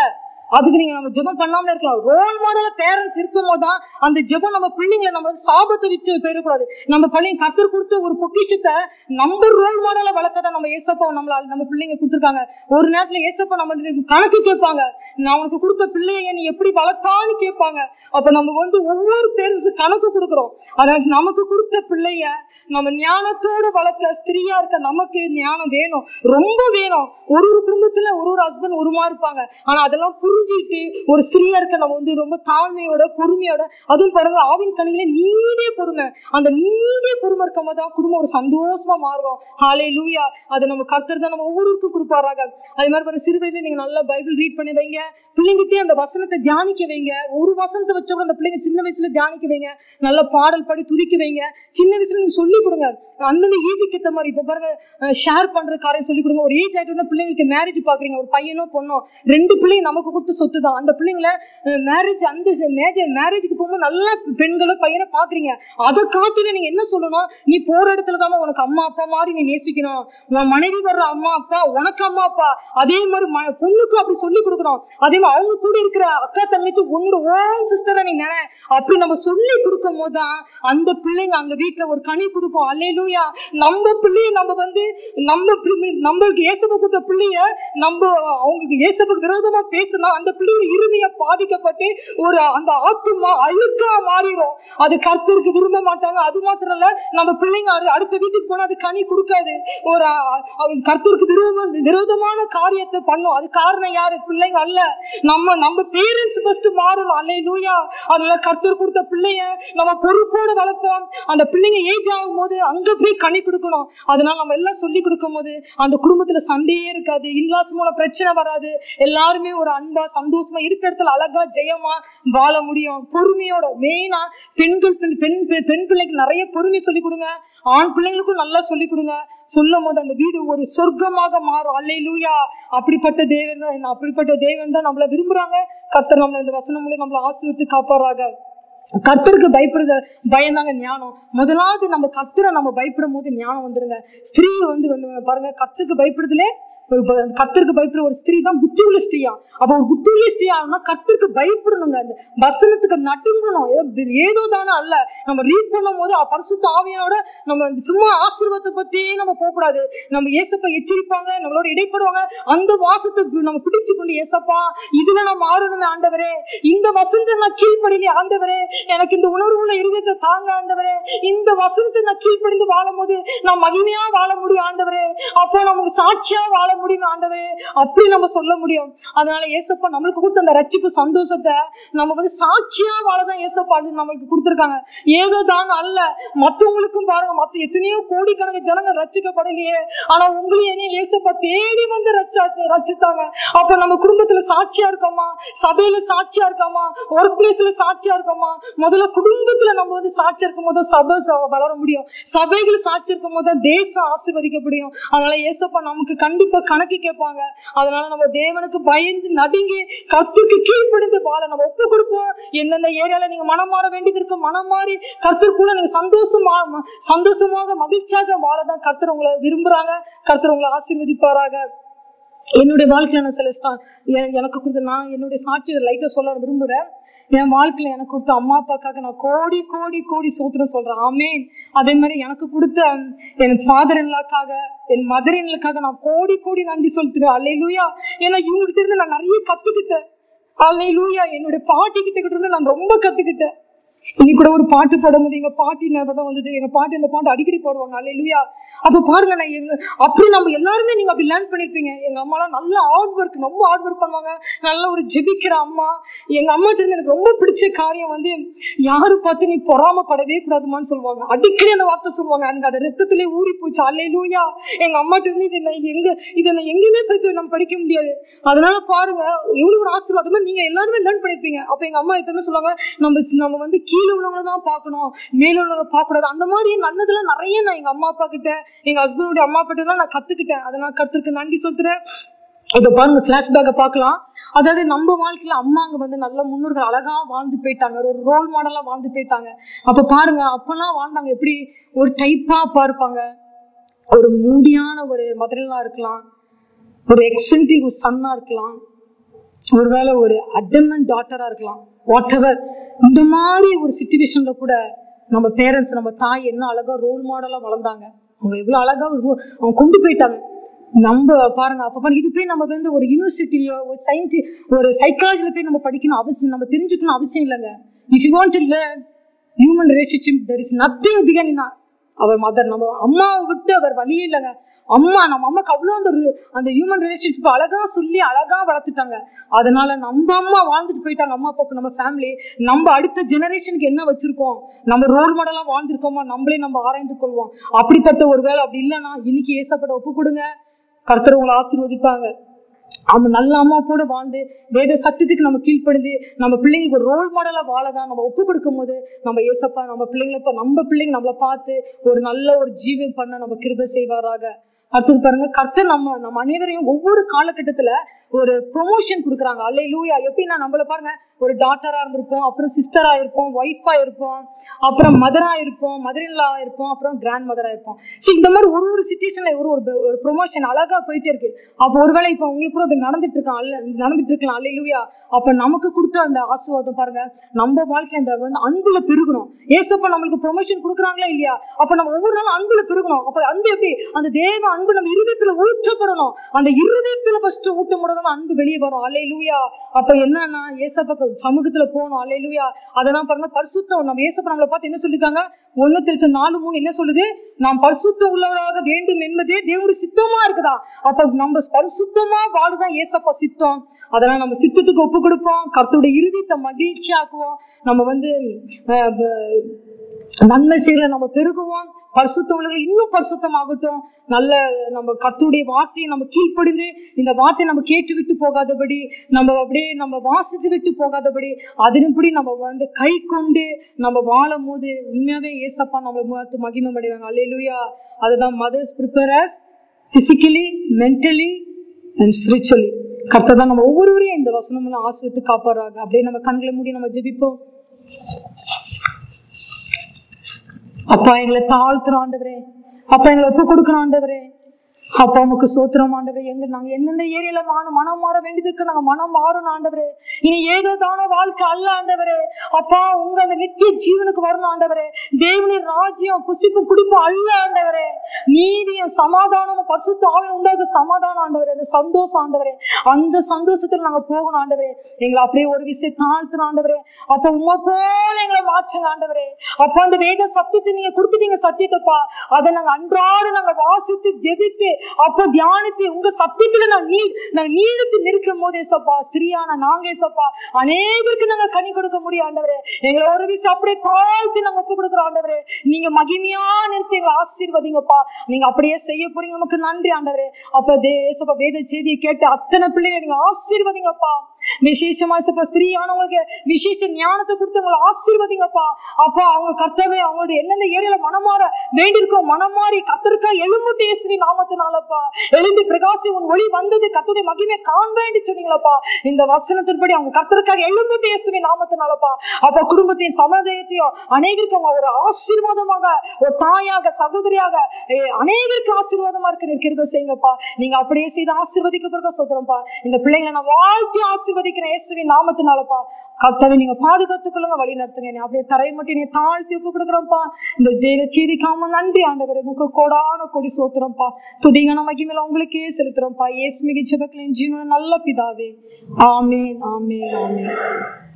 A: அதுக்கு நீங்க நம்ம ஜெபம் பண்ணாம இருக்கலாம் ரோல் மாடல பேரண்ட்ஸ் இருக்கும் போதுதான் அந்த ஜெபம் நம்ம பிள்ளைங்களை நம்ம வந்து சாபத்தை வச்சு போயிடக்கூடாது நம்ம பிள்ளைங்க கத்தர் கொடுத்த ஒரு பொக்கிஷத்தை நம்ம ரோல் மாடல வளர்க்கதான் நம்ம ஏசப்பா நம்மள நம்ம பிள்ளைங்க கொடுத்துருக்காங்க ஒரு நேரத்துல ஏசப்பா நம்ம கணக்கு கேட்பாங்க நான் உனக்கு கொடுத்த பிள்ளைய நீ எப்படி வளர்த்தான்னு கேட்பாங்க அப்ப நம்ம வந்து ஒவ்வொரு பேருக்கு கணக்கு கொடுக்குறோம் அதாவது நமக்கு கொடுத்த பிள்ளைய நம்ம ஞானத்தோட வளர்க்க ஸ்திரியா இருக்க நமக்கு ஞானம் வேணும் ரொம்ப வேணும் ஒரு ஒரு குடும்பத்துல ஒரு ஒரு ஹஸ்பண்ட் ஒரு மாதிரி இருப்பாங்க ஆனா அதெல்லாம் புரிஞ்சுட்டு ஒரு ஸ்திரியா இருக்க நம்ம வந்து ரொம்ப தாழ்மையோட பொறுமையோட அதுவும் பாருங்க ஆவின் கணிகளே நீடிய பொறுமை அந்த நீடிய பொறுமை இருக்கும் போது தான் குடும்பம் ஒரு சந்தோஷமா மாறும் ஹாலே லூயா அதை நம்ம கர்த்தர் தான் நம்ம ஒவ்வொருவருக்கும் கொடுப்பாராக அதே மாதிரி பாருங்க சிறு வயதுல நீங்க நல்லா பைபிள் ரீட் பண்ணி வைங்க பிள்ளைங்கிட்டே அந்த வசனத்தை தியானிக்க வைங்க ஒரு வசனத்தை வச்ச கூட அந்த பிள்ளைங்க சின்ன வயசுல தியானிக்க வைங்க நல்ல பாடல் பாடி துதிக்க வைங்க சின்ன வயசுல நீங்க சொல்லி கொடுங்க அந்தந்த ஏஜுக்கு ஏற்ற மாதிரி இப்ப பாருங்க ஷேர் பண்ற காரியம் சொல்லி கொடுங்க ஒரு ஏஜ் ஆயிட்டோம்னா பிள்ளைங்களுக்கு மேரேஜ் பாக்குறீங்க ஒரு பையனோ பொண்ணோ ரெண்டு பிள்ளைங்க நமக்கு கொடுத்த சொத்து தான் அந்த பிள்ளைங்களை மேரேஜ் அந்த மேரேஜ் மேரேஜுக்கு போகும்போது நல்ல பெண்களோ பையனை பாக்குறீங்க அதை காட்டில நீங்க என்ன சொல்லணும் நீ போற இடத்துல தான் உனக்கு அம்மா அப்பா மாதிரி நீ நேசிக்கணும் உன் மனைவி வர்ற அம்மா அப்பா உனக்கு அம்மா அப்பா அதே மாதிரி ம- பொண்ணுக்கும் அப்படி சொல்லி கொடுக்கணும் அதே மாதிரி அவங்க கூட இருக்கிற அக்கா தங்கச்சி உன்னோட ஓன் சிஸ்டரை நீ நினை அப்படி நம்ம சொல்லி கொடுக்கும் போது தான் அந்த பிள்ளைங்க அங்க வீட்டுல ஒரு கனி கொடுக்கும் அல்லேலூயா நம்ம பிள்ளைய நம்ம வந்து நம்ம பிள்ளை- நம்மளுக்கு ஏசப்ப கொடுத்த பிள்ளைய நம்ம அவங்களுக்கு ஏசப்புக்கு விரோதமா பேசினா அந்த பிள்ளையோட இருதயம் பாதிக்கப்பட்டு ஒரு அந்த ஆத்துமா அழுக்கா மாறிடும் அது கர்த்தருக்கு விரும்ப மாட்டாங்க அது மாத்திரம் இல்ல நம்ம பிள்ளைங்க அது அடுத்த வீட்டுக்கு போனா அது கனி கொடுக்காது ஒரு அ- அது கர்த்தருக்கு விரோத விரோதமான காரியத்தை பண்ணும் அது காரணம் யாரு பிள்ளைங்க அல்ல நம்ம நம்ம பேரண்ட்ஸ் ஃபர்ஸ்ட் மாறணும் அல்லே லூயா அதனால கர்த்தர் கொடுத்த பிள்ளைய நம்ம பொறுப்போடு வளர்ப்போம் அந்த பிள்ளைங்க ஏஜ் ஆகும் போது அங்க போய் கனி கொடுக்கணும் அதனால நம்ம எல்லாம் சொல்லி கொடுக்கும் போது அந்த குடும்பத்துல சண்டையே இருக்காது இன்லாஸ் மூலம் பிரச்சனை வராது எல்லாருமே ஒரு அன்பா சந்தோஷமா இருக்கிற இடத்துல அழகா ஜெயமா வாழ முடியும் பொறுமையோட மெயினா பெண்கள் பிள்ளை- பெண் பெண் பெண் பிள்ளைக்கு நிறைய பொறுமை சொல்லி கொடுங்க ஆண் பிள்ளைங்களுக்கும் நல்லா சொல்லி கொடுங்க சொல்லும் போது அந்த வீடு ஒரு சொர்க்கமாக மாறும் அல்லேலூயா அப்படிப்பட்ட தேவன் தான் அப்படிப்பட்ட தேவன் தான் நம்மள விரும்புறாங்க கர்த்தர் நம்மள இந்த வசனம் மூலம் நம்மளை ஆசிர்வித்து காப்பாராக கர்த்தருக்கு பயப்படுற பயந்தாங்க ஞானம் முதலாவது நம்ம கர்த்தரை நம்ம பயப்படும் போது ஞானம் வந்துருங்க ஸ்திரீ வந்து வந்து பாருங்க கர்த்தருக்கு பயப்படுறதுலே ஒரு ப- கர்த்தருக்கு பயப்படுற ஒரு ஸ்திரீ தான் புத்தி உள்ள ஸ்திரீயா அப்ப ஒரு புத்தி உள்ள ஸ்திரீ ஆகணும்னா கர்த்தருக்கு பயப்படணுங்க அந்த வசனத்துக்கு நட்டுங்கணும் ஏதோ ஏதோ தானே அல்ல நம்ம ரீட் பண்ணும் போது பரிசுத்த ஆவியனோட நம்ம சும்மா ஆசீர்வாதத்தை பத்தியே நம்ம போகக்கூடாது நம்ம ஏசப்பா எச்சரிப்பாங்க நம்மளோட இடைப்படுவாங்க அந்த வாசத்தை பி- நம்ம பிடிச்சு கொண்டு ஏசப்பா இதுல நான் மாறணுமே ஆண்டவரே இந்த வசனத்தை நான் கீழ்ப்படினே ஆண்டவரே எனக்கு இந்த உணர்வுள்ள இருதயத்தை தாங்க ஆண்டவரே இந்த வசனத்தை நான் கீழ்ப்படிந்து வாழும் போது நான் மகிமையா வாழ முடியும் ஆண்டவரே அப்போ நமக்கு சாட்சியா வாழ முடியும் ஆண்டவரே அப்படி நம்ம சொல்ல முடியும் அதனால ஏசப்பா நம்மளுக்கு கொடுத்த அந்த ரட்சிப்பு சந்தோஷத்தை நம்ம வந்து சாட்சியா வாழதான் ஏசப்பா அது நம்மளுக்கு கொடுத்துருக்காங்க ஏதோ தான் அல்ல மத்தவங்களுக்கும் பாருங்க மத்த எத்தனையோ கோடிக்கணக்கு ஜனங்க ரட்சிக்கப்படலையே ஆனா உங்களையும் என்னையும் ஏசப்பா தேடி வந்து ரச்சா ரச்சித்தாங்க அப்ப நம்ம குடும்பத்துல சாட்சியா இருக்கோமா சபையில சாட்சியா இருக்காமா ஒர்க் பிளேஸ்ல சாட்சியா இருக்கோமா முதல்ல குடும்பத்துல நம்ம வந்து சாட்சியா இருக்கும் போது சபை ச- வளர முடியும் சபைகள் சாட்சி இருக்கும் போது தான் தேசம் ஆசீர்வதிக்க முடியும் அதனால ஏசப்பா நமக்கு கண்டிப்பா கணக்கு கேட்பாங்க அதனால நம்ம தேவனுக்கு பயந்து நடுங்கி கர்த்தருக்கு கீழ்ப்படிந்து வாழ நம்ம ஒப்பு கொடுப்போம் எந்தெந்த ஏரியால நீங்க மனம் மாற வேண்டியது இருக்கு மனம் மாறி கர்த்தருக்குள்ள நீங்க சந்தோஷமா ம- சந்தோஷமாக மகிழ்ச்சியாக வாழதான் கர்த்தர் உங்களை விரும்புறாங்க கர்த்தர் உங்களை ஆசீர்வதிப்பாராக என்னுடைய வாழ்க்கையில நான் சில ஸ்டா- எ- எனக்கு கொடுத்த நான் என்னுடைய சாட்சியை லைட்டா சொல்ல விரும்புறேன் என் வாழ்க்கையில எனக்கு கொடுத்த அம்மா அப்பாக்காக நான் கோடி கோடி கோடி சோத்திரம் சொல்றேன் ஆமேன் அதே மாதிரி எனக்கு கொடுத்த ம், என் ஃபாதர் இன்லாக்காக என் மதர் இன்லாக்காக நான் கோடி கோடி நன்றி சொல்லிட்டுவேன் அல்லையிலூயா ஏன்னா இவங்க கிட்ட இருந்து நான் நிறைய கத்துக்கிட்டேன் அல்லையிலூயா என்னுடைய பாட்டி கிட்ட கிட்ட இருந்து நான் ரொம்ப கத்துக்கிட்டேன் இன்னைக்கு கூட ஒரு பாட்டு பாடும்போது எங்க பாட்டி ஞாபகம் வந்தது எங்க பாட்டி அந்த பாட்டு அடிக்கடி பாடுவாங்க அல்லையா அப்ப பாருங்க நான் எங்க அப்படி நம்ம எல்லாருமே நீங்க அப்படி லேர்ன் பண்ணிருப்பீங்க எங்க அம்மாலாம் நல்ல ஹார்ட் ஒர்க் ரொம்ப ஹார்ட் ஒர்க் பண்ணுவாங்க நல்ல ஒரு ஜெபிக்கிற அம்மா எங்க அம்மாட்ட இருந்து எனக்கு ரொம்ப பிடிச்ச காரியம் வந்து யாரு பார்த்து நீ பொறாமப்படவே கூடாதுமான்னு சொல்லுவாங்க அடிக்கடி அந்த வார்த்தை சொல்லுவாங்க எனக்கு அது ரத்தத்திலே ஊறி போச்சு அல்லையிலூயா எங்க அம்மாட்ட இருந்து இதை நான் எங்க இதை நான் எங்கேயுமே போய் போய் நம்ம படிக்க முடியாது அதனால பாருங்க எவ்வளவு ஒரு ஆசீர்வாதம் மாதிரி நீங்க எல்லாருமே லேர்ன் பண்ணிருப்பீங்க அப்ப எங்க அம்மா எப்பவுமே சொல்லுவாங்க நம்ம நம்ம வந்து கீழே உள்ளவங்கள தான் பார்க்கணும் மேலே உள்ளவங்கள பார்க்கக்கூடாது அந்த மாதிரி நல்லதுல நிறைய நான் எங்க அம்மா அப்பா கிட்ட எங்க ஹஸ்பண்டோட அம்மா அப்பா கிட்ட நான் கத்துக்கிட்டேன் அதை நான் கத்துக்கு நன்றி சொல்றேன் இதை பாருங்க ஃபிளாஷ்பேக்கை பார்க்கலாம் அதாவது நம்ம வாழ்க்கையில அம்மாங்க வந்து நல்ல முன்னோர்கள் அழகா வாழ்ந்து போயிட்டாங்க ஒரு ரோல் மாடலா வாழ்ந்து போயிட்டாங்க அப்ப பாருங்க அப்பெல்லாம் வாழ்ந்தாங்க எப்படி ஒரு டைப்பா பார்ப்பாங்க ஒரு மூடியான ஒரு மதுரெல்லாம் இருக்கலாம் ஒரு எக்ஸென்ட்ரிக் ஒரு சன்னா இருக்கலாம் ஒருவேளை ஒரு அடமன் டாட்டரா இருக்கலாம் வாட் எவர் இந்த மாதிரி ஒரு சுச்சுவேஷன்ல கூட நம்ம பேரண்ட்ஸ் நம்ம தாய் என்ன அழகா ரோல் மாடலா வளர்ந்தாங்க அவங்க எவ்வளவு அழகா ஒரு ro- அவங்க கொண்டு போயிட்டாங்க நம்ம பாருங்க அப்ப பாருங்க இது போய் நம்ம வந்து ஒரு யூனிவர்சிட்டியோ ஒரு சயின்ஸ் ஒரு சைக்காலஜில போய் நம்ம படிக்கணும் அவசியம் நம்ம தெரிஞ்சுக்கணும் அவசியம் இல்லைங்க if you want to learn human relationship there is nothing begin in our mother நம்ம அம்மாவை விட்டு அவர் வழியே இல்லைங்க அம்மா நம்ம அம்மாக்கு அவ்வளோ அந்த ரு- அந்த ஹியூமன் ரிலேஷன்ஷிப் அழகா சொல்லி அழகா வளர்த்துட்டாங்க அதனால நம்ம அம்மா வாழ்ந்துட்டு போயிட்டாங்க அம்மா அப்பாவுக்கு நம்ம ஃபேமிலி நம்ம அடுத்த ஜெனரேஷனுக்கு என்ன வச்சிருக்கோம் நம்ம ரோல் மாடலா வாழ்ந்திருக்கோமா நம்மளே நம்ம ஆராய்ந்து கொள்வோம் அப்படிப்பட்ட ஒரு வேலை அப்படி இல்லைன்னா இன்னைக்கு ஏசப்பட்ட ஒப்பு கொடுங்க கர்த்தர் உங்களை ஆசீர்வதிப்பாங்க அந்த நல்ல அம்மா கூட வாழ்ந்து வேத சத்தியத்துக்கு நம்ம கீழ்ப்படிந்து நம்ம பிள்ளைங்களுக்கு ஒரு ரோல் மாடலா வாழதான் நம்ம ஒப்பு கொடுக்கும் போது நம்ம ஏசப்பா நம்ம பிள்ளைங்களை பா- நம்ம பிள்ளைங்க நம்மளை பார்த்து ஒரு நல்ல ஒரு ஜீவம் பண்ண நம்ம கிருபை செய்வாராக அடுத்தது பாருங்க கர்த்தர் நம்ம நம்ம அனைவரையும் ஒவ்வொரு காலகட்டத்துல ஒரு ப்ரொமோஷன் கொடுக்குறாங்க அல்லை லூயா எப்படின்னா நம்மள பாருங்க ஒரு டாட்டரா இருந்திருப்போம் அப்புறம் சிஸ்டரா இருப்போம் ஒய்ஃபா இருப்போம் அப்புறம் மதரா இருப்போம் மதரின்லா இருப்போம் அப்புறம் கிராண்ட் மதரா இருப்போம் ஸோ இந்த மாதிரி ஒரு ஒரு சுச்சுவேஷன்ல ஒரு ஒரு ஒரு ப்ரொமோஷன் அழகா போயிட்டே இருக்கு அப்போ ஒருவேளை இப்போ உங்களுக்கு கூட அப்படி நடந்துட்டு இருக்கான் அல்ல நடந்துட்டு இருக்கலாம் அல்ல லூயா அப்ப நமக்கு கொடுத்த அந்த ஆசீர்வாதம் பாருங்க நம்ம வாழ்க்கையில இந்த வந்து அன்புல பெருகணும் ஏசப்பா நம்மளுக்கு ப்ரொமோஷன் கொடுக்குறாங்களா இல்லையா அப்ப நம்ம ஒவ்வொரு நாளும் அன்புல பெருகணும் அப்ப அன்பு எப்படி அந்த தேவ அன்பு நம்ம இருதயத்துல ஊற்றப்படணும் அந்த இருதயத்துல ஃபர்ஸ்ட் ஊட்டும் போது தான் அன்பு வெளியே வரும் அலை லூயா அப்ப என்னன்னா ஏசப்பா சமூகத்துல போகணும் அலை லூயா அதெல்லாம் பாருங்க பரிசுத்தம் நம்ம ஏசப்பா நம்மளை பார்த்து என்ன சொல்லிருக்காங்க ஒண்ணு தெரிச்ச நாலு மூணு என்ன சொல்லுது நாம் பரிசுத்தம் உள்ளவராக வேண்டும் என்பதே தேவனுடைய சித்தமா இருக்குதா அப்ப நம்ம பரிசுத்தமா வாழுதான் ஏசப்பா சித்தம் அதெல்லாம் நம்ம சித்தத்துக்கு ஒப்பு கொடுப்போம் கர்த்தருடைய இறுதித்தை மகிழ்ச்சியாக்குவோம் நம்ம வந்து அஹ், ப- நன்மை செய்யற நம்ம பெருகுவோம் பரிசுத்த உள்ளவர்கள் இன்னும் பரிசுத்தமாகட்டும் நல்ல நம்ம கர்த்தருடைய வார்த்தையை நம்ம கீழ்ப்படிந்து இந்த வார்த்தையை நம்ம கேட்டு விட்டு போகாதபடி நம்ம அப்படியே நம்ம வாசித்து விட்டு போகாதபடி அதன்படி நம்ம வந்து கை கொண்டு நம்ம வாழும் போது உண்மையாவே ஏசப்பா நம்மளை பார்த்து மகிமை அடைவாங்க அல்லேலூயா அதுதான் mothers prepares physically mentally and spiritually கர்த்தர் தான் நம்ம ஒவ்வொருவரையும் இந்த வசனமெல்லாம் ஆசிரியத்து காப்பாராங்க அப்படியே நம்ம கண்களை மூடி நம்ம ஜெபிப்போம் அப்பா எங்களை தாழ்த்துறோம் ஆண்டவரே அப்பா எங்களை ஒப்பு கொடுக்குறோம் ஆண்டவரே அப்பா உமக்கு சோத்திரம் ஆண்டவரே எங்க நாங்க எந்தெந்த ஏரியால மான மனம் மாற வேண்டியது இருக்கு நாங்க மனம் மாறணும் ஆண்டவரே இனி ஏதோ தான வாழ்க்கை அல்ல ஆண்டவரே அப்பா உங்க அந்த நித்திய ஜீவனுக்கு வரணும் ஆண்டவரே தேவனின் ராஜ்யம் புசிப்பும் குடிப்பும் அல்ல ஆண்டவரே நீதியும் சமாதானமும் பரிசுத்த ஆவியும் உண்டாக சமாதானம் ஆண்டவரே அந்த சந்தோஷம் ஆண்டவரே அந்த சந்தோஷத்துல நாங்க போகணும் ஆண்டவரே எங்களை அப்படியே ஒரு விஷயம் தாழ்த்துறோம் ஆண்டவரே அப்ப உண்மை போல எங்களை மாற்றுங்க ஆண்டவரே அப்ப அந்த வேத சத்தியத்தை நீங்க கொடுத்துட்டீங்க சத்தியத்தைப்பா அதை நாங்க அன்றாட நாங்க வாசித்து ஜெபித்து அப்ப தியானித்து உங்க சத்தியத்துல நான் நீ நாங்க நீடித்து நிற்கும் போது ஏசப்பா சிறியான நாங்க ஏசப்பா அநேகருக்கு நாங்க கனி கொடுக்க முடியும் ஆண்டவரே எங்களை ஒரு விஷயம் அப்படியே தாழ்த்தி நாங்க ஒப்பு கொடுக்குறோம் ஆண்டவரே நீங்க மகிமையா நிறுத்தி எங்களை ஆசீர்வதிங்கப்பா நீங்க அப்படியே செய்ய போறீங்க நமக்கு நன்றி ஆண்டவரே அப்ப தே ஏசப்பா வேத செய்தியை கேட்டு அத்தனை பிள்ளைங்க நீங்க ஆசீர்வதிங்கப்பா விசேஷமா ஏசப்பா ஸ்திரீயானவங்களுக்கு விசேஷ ஞானத்தை கொடுத்து உங்களை ஆசீர்வதிங்கப்பா அப்பா அவங்க கர்த்தவே அவங்களுடைய எந்தெந்த ஏரியால மனமாற வேண்டியிருக்கோ மனம் மாறி கத்தருக்கா எலும்புட்டு இயேசுவி நாமத்தினாலப்பா எழும்பி பிரகாசி உன் ஒளி வந்தது கர்த்தருடைய மகிமை காண்பேன்னு சொன்னீங்களப்பா இந்த வசனத்தின்படி அவங்க கர்த்தருக்காக எழும்புட்டு இயேசுவி நாமத்தினாலப்பா அப்ப குடும்பத்தையும் சமுதாயத்தையும் அநேகருக்கு அவங்க ஒரு ஆசீர்வாதமாக ஒரு தாயாக சகோதரியாக eh, அநேகருக்கு ஆசீர்வாதமா இருக்கு நீர் கிருபை செய்யுங்கப்பா நீங்க அப்படியே செய்து ஆசீர்வதிக்க பிறகு சொல்றோம்ப்பா இந்த பிள்ளைங்களை நான் வாழ்த்தி ஆசீர்வதிக்கிறேன் இயேசுவின் நாமத்தினாலப்பா கர்த்தாவை நீங்க பாதுகாத்துக்கொள்ளுங்க வழி நடத்துங்க நீ அப்படியே தரை மட்டும் நீ தாழ்த்தி ஒப்பு கொடுக்குறோம்ப்பா இந்த தேவ செய்திக்காம நன்றி ஆண்டவரே முக கோடான கொடி சோத்துறோம்ப்பா துதிகன மகிமையில உங்களுக்கே செலுத்துறோம்ப்பா இயேசு மிக ஜெபக்களின் ஜீவன நல்ல பிதாவே ஆமேன் ஆமேன் ஆமேன்